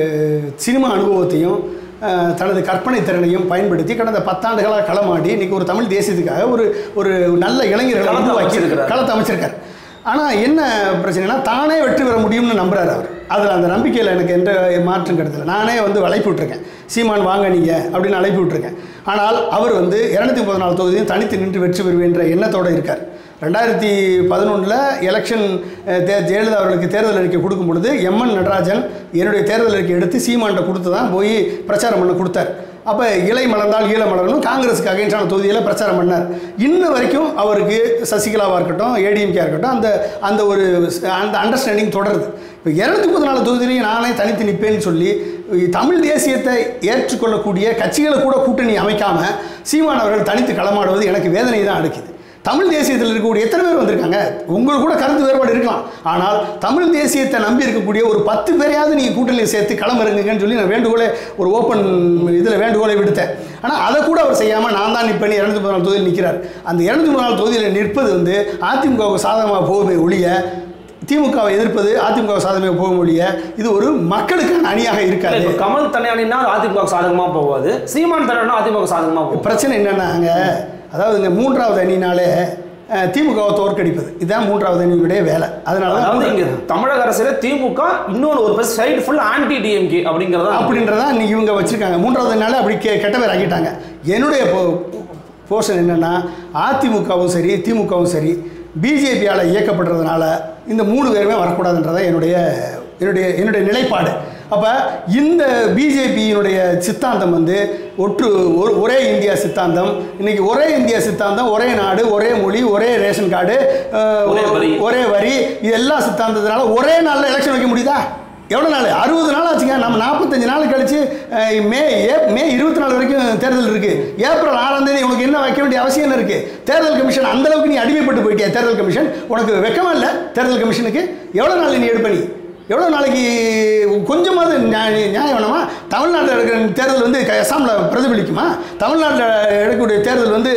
சினிமா அனுபவத்தையும் அஹ், தனது கற்பனை திறனையும் பயன்படுத்தி கடந்த பத்தாண்டுகளாக களமாடி இன்னைக்கு ஒரு தமிழ் தேசியத்துக்காக ஒரு ஒரு நல்ல இளைஞர்களை களத்தை உருவாக்கி அமைச்சிருக்கிறார். களத்தை அமைச்சிருக்கார் ஆனால் என்ன பிரச்சனைனா தானே வெற்றி பெற முடியும்னு நம்புறாரு அவர் அதில் அந்த நம்பிக்கையில் எனக்கு எந்த மாற்றம் கிடையாது நானே வந்து அழைப்பு விட்டுருக்கேன் சீமான் வாங்க நீங்கள் அப்படின்னு அழைப்பு விட்டுருக்கேன் ஆனால் அவர் வந்து இரநூத்தி முப்பது நாலு தொகுதியும் தனித்து நின்று வெற்றி பெறுவேன்ற எண்ணத்தோடு இருக்கார் ரெண்டாயிரத்தி பதினொன்றில் எலெக்ஷன் அஹ், தே ஜெயலலிதா அவர்களுக்கு தேர்தல் அறிக்கை கொடுக்கும் பொழுது எம்என் நடராஜன் என்னுடைய தேர்தல் அறிக்கை எடுத்து சீமான்கிட்ட கொடுத்து தான் போய் பிரச்சாரம் பண்ண கொடுத்தார் அப்போ இலை மலர்ந்தால் ஈழ மலரணும் காங்கிரஸுக்கு அகைன்ஸ்டான தொகுதியில் பிரச்சாரம் பண்ணார் இன்ன வரைக்கும் அவருக்கு சசிகலாவாக இருக்கட்டும் ஏடிஎம்கே இருக்கட்டும் அந்த அந்த ஒரு ஸ்- அந்த அண்டர்ஸ்டாண்டிங் தொடருது இப்போ இரநூத்தி முப்பத்தி நாலு தொகுதியிலையும் நானே தனித்து நிற்பேன்னு சொல்லி தமிழ் தேசியத்தை ஏற்றுக்கொள்ளக்கூடிய கட்சிகளை கூட கூட்டணி அமைக்காமல் சீமான் அவர்கள் தனித்து களமாடுவது எனக்கு வேதனை தான் அளிக்குது தமிழ் தேசியத்தில் இருக்கக்கூடிய எத்தனை பேர் வந்திருக்காங்க உங்களுக்கு கூட கருத்து வேறுபாடு இருக்கலாம் ஆனால் தமிழ் தேசியத்தை நம்பி இருக்கக்கூடிய ஒரு பத்து பேரையாவது நீங்கள் கூட்டணியில் சேர்த்து களமிறங்குங்கன்னு சொல்லி நான் வேண்டுகோளை ஒரு ஓப்பன் இதில் வேண்டுகோளை விடுத்தேன் ஆனால் அதை கூட அவர் செய்யாமல் நான் தான் நிற்பேன் இரநூத்தி பதினாலு தொகுதியில் நிற்கிறார் அந்த இரநூத்தி பதினாலு தொகுதியில் நிற்பது வந்து அதிமுகவுக்கு சாதகமாக போகுமே ஒழிய திமுகவை எதிர்ப்பது அதிமுக சாதகமாக போகும் ஒழிய இது ஒரு மக்களுக்கான அணியாக இருக்காது இப்ப கமல் தனியானா அதிமுக சாதகமா போவாது சீமான் தனியானா அதிமுக சாதகமா போகும் பிரச்சனை என்னன்னாங்க அதாவது இந்த மூன்றாவது அணினாலே அஹ், திமுகவை தோற்கடிப்பது இதுதான் மூன்றாவது அணியுடைய வேலை அதனால அதாவது தான் இங்க தமிழக அரசியல திமுக இன்னொன்று ஒரு சைடு ஃபுல் ஆன்டி டிஎம்கே அப்படிங்கறத அப்படின்றதான் இன்னைக்கு இவங்க வச்சிருக்காங்க மூன்றாவது நாள் அப்படி கெ கெட்ட பேர் ஆக்கிட்டாங்க என்னுடைய போர்ஷன் என்னன்னா அதிமுகவும் சரி திமுகவும் சரி பிஜேபியால் இயக்கப்படுறதுனால இந்த மூணு பேருமே வரக்கூடாதுன்றதான் என்னுடைய என்னுடைய என்னுடைய நிலைப்பாடு அப்போ இந்த பிஜேபியினுடைய சித்தாந்தம் வந்து ஒற்று ஒரு ஒரே இந்தியா சித்தாந்தம் இன்னைக்கு ஒரே இந்தியா சித்தாந்தம் ஒரே நாடு ஒரே மொழி ஒரே ரேஷன் கார்டு அஹ், ஒரே வரி. ஒரே வரி இது எல்லா சித்தாந்தத்தினால ஒரே நாளில் எலெக்ஷன் வைக்க முடியுதா எவ்வளோ நாள் அறுபது நாள் ஆச்சுங்க நம்ம நாற்பத்தஞ்சு நாள் கழிச்சு அஹ், மே ஏ மே இருபத்தி நாலு வரைக்கும் தேர்தல் இருக்கு ஏப்ரல் ஆறாம் தேதி உனக்கு என்ன வைக்க வேண்டிய அவசியம் என்ன இருக்கு தேர்தல் கமிஷன் அந்த அளவுக்கு நீ அடிமைப்பட்டு போயிட்டியா தேர்தல் கமிஷன் உனக்கு வெக்கமா இல்லை தேர்தல் கமிஷனுக்கு எவ்வளோ நாள் நீ எடுப்ப நீ எவ்வளோ நாளைக்கு கொஞ்சமாவது நியாய- நியாயம் வேணுமா தமிழ்நாட்டில் எடுக்கிற தேர்தல் வந்து க- அசாமில் பிரதிபலிக்குமா தமிழ்நாட்டில் எடுக்கக்கூடிய தேர்தல் வந்து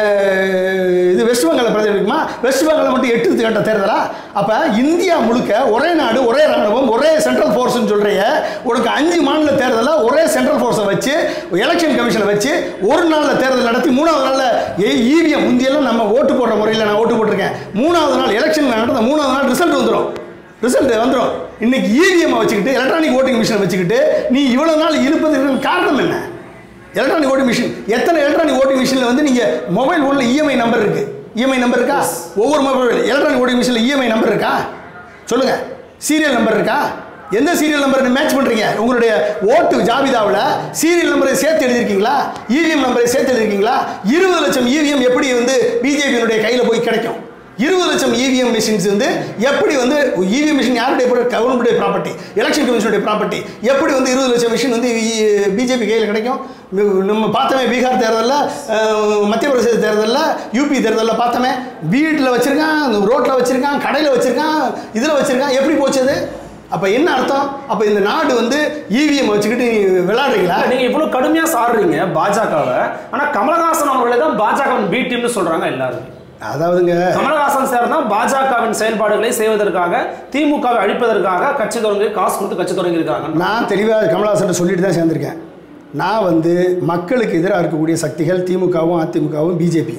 அஹ், இது வெஸ்ட் பெங்காலில் பிரதிபலிக்குமா வெஸ்ட் பெங்காலில் மட்டும் எட்டு கட்ட தேர்தலா அப்போ இந்தியா முழுக்க ஒரே நாடு ஒரே ராணுவம் ஒரே சென்ட்ரல் ஃபோர்ஸ்னு சொல்கிறிய உனக்கு அஞ்சு மாநில தேர்தலில் ஒரே சென்ட்ரல் ஃபோர்ஸை வச்சு எலெக்ஷன் கமிஷனை வச்சு ஒரு நாளில் தேர்தல் நடத்தி மூணாவது நாளில் ஈவிஎம் முந்தியெல்லாம் நம்ம ஓட்டு போடுற முறையில் நான் ஓட்டு போட்டிருக்கேன் மூணாவது நாள் எலெக்ஷன் நடந்த மூணாவது நாள் ரிசல்ட் வந்துடும் ரிசல்ட் வந்துடும் இன்னைக்கு இவிஎம் வச்சுக்கிட்டு எலக்ட்ரானிக் ஓட்டிங் மிஷினை வச்சுக்கிட்டு நீ இவ்வளவு நாள் இருப்பதற்கு காரணம் என்ன எலக்ட்ரானிக் ஓட்டிங் மிஷின் எத்தனை எலக்ட்ரானிக் ஓட்டிங் மிஷினில் வந்து நீங்கள் மொபைல் ஃபோனில் இஎம்ஐ நம்பர் இருக்கு இஎம்ஐ நம்பர் இருக்கா ஒவ்வொரு மொபைல் எலக்ட்ரானிக் ஓட்டிங் மிஷினில் இஎம்ஐ நம்பர் இருக்கா சொல்லுங்க சீரியல் நம்பர் இருக்கா எந்த சீரியல் நம்பர் மேட்ச் பண்றீங்க உங்களுடைய ஓட்டு ஜாபிதாவில் சீரியல் நம்பரை சேர்த்து எழுதிருக்கீங்களா இவிஎம் நம்பரை சேர்த்து எழுதிருக்கீங்களா இருபது லட்சம் இவிஎம் எப்படி வந்து பிஜேபியினுடைய கையில் போய் கிடைக்கும் இருபது லட்சம் இவிஎம் மிஷின்ஸ் வந்து எப்படி வந்து இவிஎம் மிஷின் யாருடைய கவர்மெண்ட்டுடைய ப்ராப்பர்ட்டி எலெக்ஷன் கமிஷனுடைய ப்ராப்பர்ட்டி எப்படி வந்து இருபது லட்சம் மிஷின் வந்து பிஜேபி கையில் கிடைக்கும் மி- நம்ம பார்த்தோமே பீகார் தேர்தலில் மத்திய பிரதேச தேர்தலில் யூபி தேர்தலில் பார்த்தோமே வீட்டில் வச்சுருக்கான் ரோட்டில் வச்சுருக்கான் கடையில் வச்சுருக்கான் இதில் வச்சுருக்கான் எப்படி போச்சு அது அப்போ என்ன அர்த்தம் அப்போ இந்த நாடு வந்து இவிஎம் வச்சுக்கிட்டு நீ விளையாடுறீங்களா நீங்க இவ்வளவு கடுமையா சாடுறீங்க பாஜகவை ஆனா கமலஹாசன் அவர்களே தான் பாஜகவின் பி டீம்னு சொல்றாங்க எல்லாரும் அதாவதுங்க கமலஹாசன் சார் தான் பாஜகவின் செயல்பாடுகளை செய்வதற்காக திமுகவை அழிப்பதற்காக கட்சி தொடங்கி காசு கொடுத்து கட்சி தொடங்கி இருக்காங்க நான் தெளிவாக கமலஹாசன் சொல்லிட்டு தான் சேர்ந்திருக்கேன் நான் வந்து மக்களுக்கு எதிராக இருக்கக்கூடிய சக்திகள் திமுகவும் அதிமுகவும் பிஜேபியும்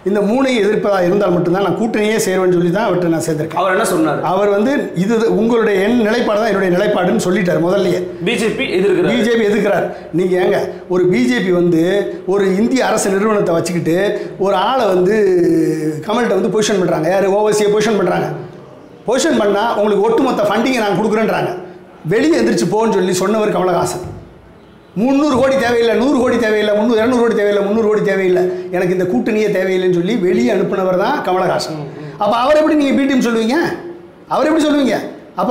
இந்த மூணையும் எதிர்ப்பதாக இருந்தால் மட்டும்தான் நான் கூட்டணியே சேருவேன்னு சொல்லி தான் அவர்கிட்ட நான் சேர்ந்திருக்கேன் அவர் என்ன சொன்னார் அவர் வந்து இது உங்களுடைய என் நிலைப்பாடு தான் என்னுடைய நிலைப்பாடுன்னு சொல்லிட்டார் முதல்லயே பிஜேபி எதிர்க்கிறார் பிஜேபி எதுக்குறார் நீங்க ஏங்க ஒரு பிஜேபி வந்து ஒரு இந்திய அரசு நிறுவனத்தை வச்சுக்கிட்டு ஒரு ஆளை வந்து கமல்கிட்ட வந்து பொசிஷன் பண்றாங்க யார் ஓவசியை பொசிஷன் பண்றாங்க பொசிஷன் பண்ணா உங்களுக்கு ஒட்டுமொத்த ஃபண்டிங்கை நான் கொடுக்குறேன்றாங்க வெளியே எந்திரிச்சு போன்னு சொல்லி சொன்னவர் கமலஹாசன் முந்நூறு கோடி தேவையில்லை நூறு கோடி தேவையில்லை முந்நூறு இரநூறு கோடி தேவையில்லை முந்நூறு கோடி தேவையில்லை எனக்கு இந்த கூட்டணியே தேவையில்லைன்னு சொல்லி வெளியே அனுப்புனவர் தான் கமலஹாசன் அப்போ அவர் எப்படி நீங்கள் பிடிஎம் சொல்லுவீங்க அவர் எப்படி சொல்லுவீங்க அப்போ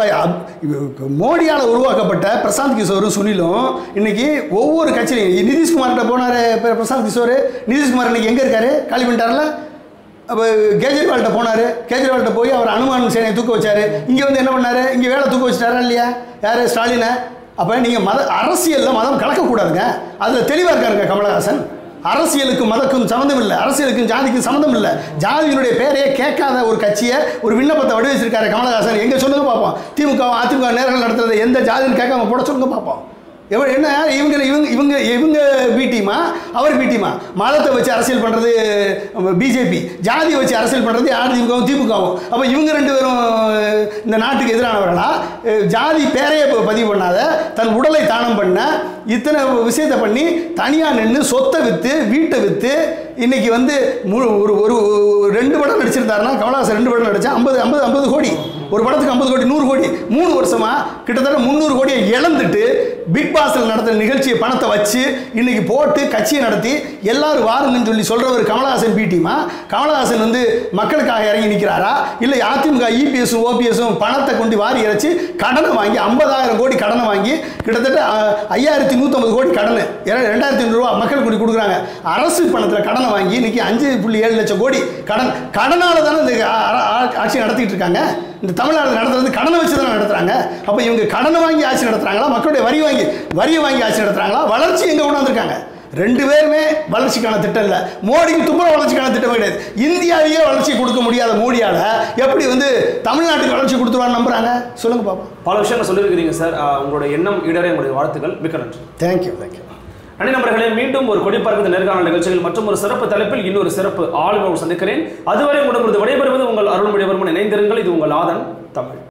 மோடியால் உருவாக்கப்பட்ட பிரசாந்த் கிஷோரும் சுனிலும் இன்னைக்கு ஒவ்வொரு கட்சியிலையும் நிதிஷ்குமார்கிட்ட போனார் பிரசாந்த் கிஷோர் நிதிஷ்குமார் இன்னைக்கு எங்கே இருக்காரு காலி பண்ணிட்டார்ல அப்போ கேஜ்ரிவால்கிட்ட போனார் கேஜ்ரிவால்கிட்ட போய் அவர் அனுமான் சேனையை தூக்க வச்சாரு இங்கே வந்து என்ன பண்ணாரு இங்கே வேலை தூக்க வச்சிட்டாரா இல்லையா யார் ஸ்டாலினை அப்போ நீங்கள் மத அரசியலில் மதம் கலக்கக்கூடாதுங்க அதில் தெளிவாக இருக்காருங்க கமலஹாசன் அரசியலுக்கும் மதக்கும் சம்மந்தம் இல்லை அரசியலுக்கும் ஜாதிக்கும் சம்மந்தம் இல்லை ஜாதியினுடைய பேரையே கேட்காத ஒரு கட்சியை ஒரு விண்ணப்பத்தை வடிவச்சிருக்காரு கமலஹாசன் எங்கே சொல்லுங்க பார்ப்போம் திமுக அதிமுக நேரங்கள் நடத்துறது எந்த ஜாதின்னு கேட்காம போட சொல்லுங்க பார்ப்போம் எவ்வளோ என்ன இவங்க இவங்க இவங்க இவங்க பி டீமா அவர் பி டீமா மதத்தை வச்சு அரசியல் பண்ணுறது பிஜேபி ஜாதியை வச்சு அரசியல் பண்ணுறது அதிமுகவும் திமுகவும் அப்போ இவங்க ரெண்டு பேரும் அஹ், இந்த நாட்டுக்கு எதிரானவர்களா அஹ், ஜாதி பேரையே ப- பதிவு பண்ணாத தன் உடலை தானம் பண்ண இத்தனை விஷயத்தை பண்ணி தனியாக நின்று சொத்தை விற்று வீட்டை விற்று இன்னைக்கு வந்து மு- ஒரு ஒரு ஒரு ரெண்டு படம் நடிச்சிருந்தாருன்னா கமலஹாசன் ரெண்டு படம் நடிச்சா ஐம்பது ஐம்பது ஐம்பது கோடி ஒரு படத்துக்கு ஐம்பது கோடி நூறு கோடி மூணு வருஷமா கிட்டத்தட்ட முந்நூறு கோடியை இழந்துட்டு பிக் பாஸ்ல நடத்துற நிகழ்ச்சியை பணத்தை வச்சு இன்னைக்கு போட்டு கட்சியை நடத்தி எல்லாரும் வாருங்கன்னு சொல்லி சொல்றவர் கமலஹாசன் பி டீமா கமலஹாசன் வந்து மக்களுக்காக இறங்கி நிற்கிறாரா இல்லை அதிமுக இபிஎஸும் ஓபிஎஸும் பணத்தை கொண்டு வாரி இறைச்சி கடனை வாங்கி ஐம்பதாயிரம் கோடி கடனை வாங்கி கிட்டத்தட்ட அஹ், ஐயாயிரத்தி நூற்றம்பது கோடி கடன் ரெண்டாயிரத்தி ஐநூறுரூவா மக்கள் கொண்டு கொடுக்குறாங்க அரசு பணத்தில் கடனை வாங்கி இன்னைக்கு அஞ்சு புள்ளி ஏழு லட்சம் கோடி கடன் கடனால தானே இந்த ஆ- ஆ- ஆட்சி நடத்திட்டு இருக்காங்க இந்த தமிழ்நாடு நடத்துறது கடனை வச்சு தானே நடத்துறாங்க அப்போ இவங்க கடனை வாங்கி ஆட்சி நடத்துறாங்களா மக்களுடைய வரி வாங்கி வரியை வாங்கி ஆட்சி நடத்துறாங்களா வளர்ச்சி எங்கே கொண்டாந்துருக்காங்க ரெண்டு பேருமே வளர்ச்சிக்கான திட்டம் இல்லை மோடிக்கு துப்புரவு வளர்ச்சிக்கான திட்டம் கிடையாது இந்தியாவையே வளர்ச்சி கொடுக்க முடியாத மோடியால எப்படி வந்து தமிழ்நாட்டுக்கு வளர்ச்சி கொடுத்துருவான்னு நம்புறாங்க சொல்லுங்க பாப்போம் பல விஷயங்கள் சொல்லியிருக்கிறீங்க சார் ஆஹ் உங்களுடைய எண்ணம் இடரே உங்களுடைய வாழ்த்துக்கள் மிக்க நன்றி தேங்க்யூ தேங்க்யூ அணி நண்பர்களே மீண்டும் ஒரு கொடி பறக்குது நேர்காணல் நிகழ்ச்சியில் மற்றும் ஒரு சிறப்பு தலைப்பில் இன்னொரு சிறப்பு ஆளுநர் சந்திக்கிறேன் அதுவரை உங்களிடமிருந்து விடைபெறுவது உங்கள் அருள்மொழிவர்மன் இணைந்திருங்கள் இது உங்கள் ஆதன் தமிழ்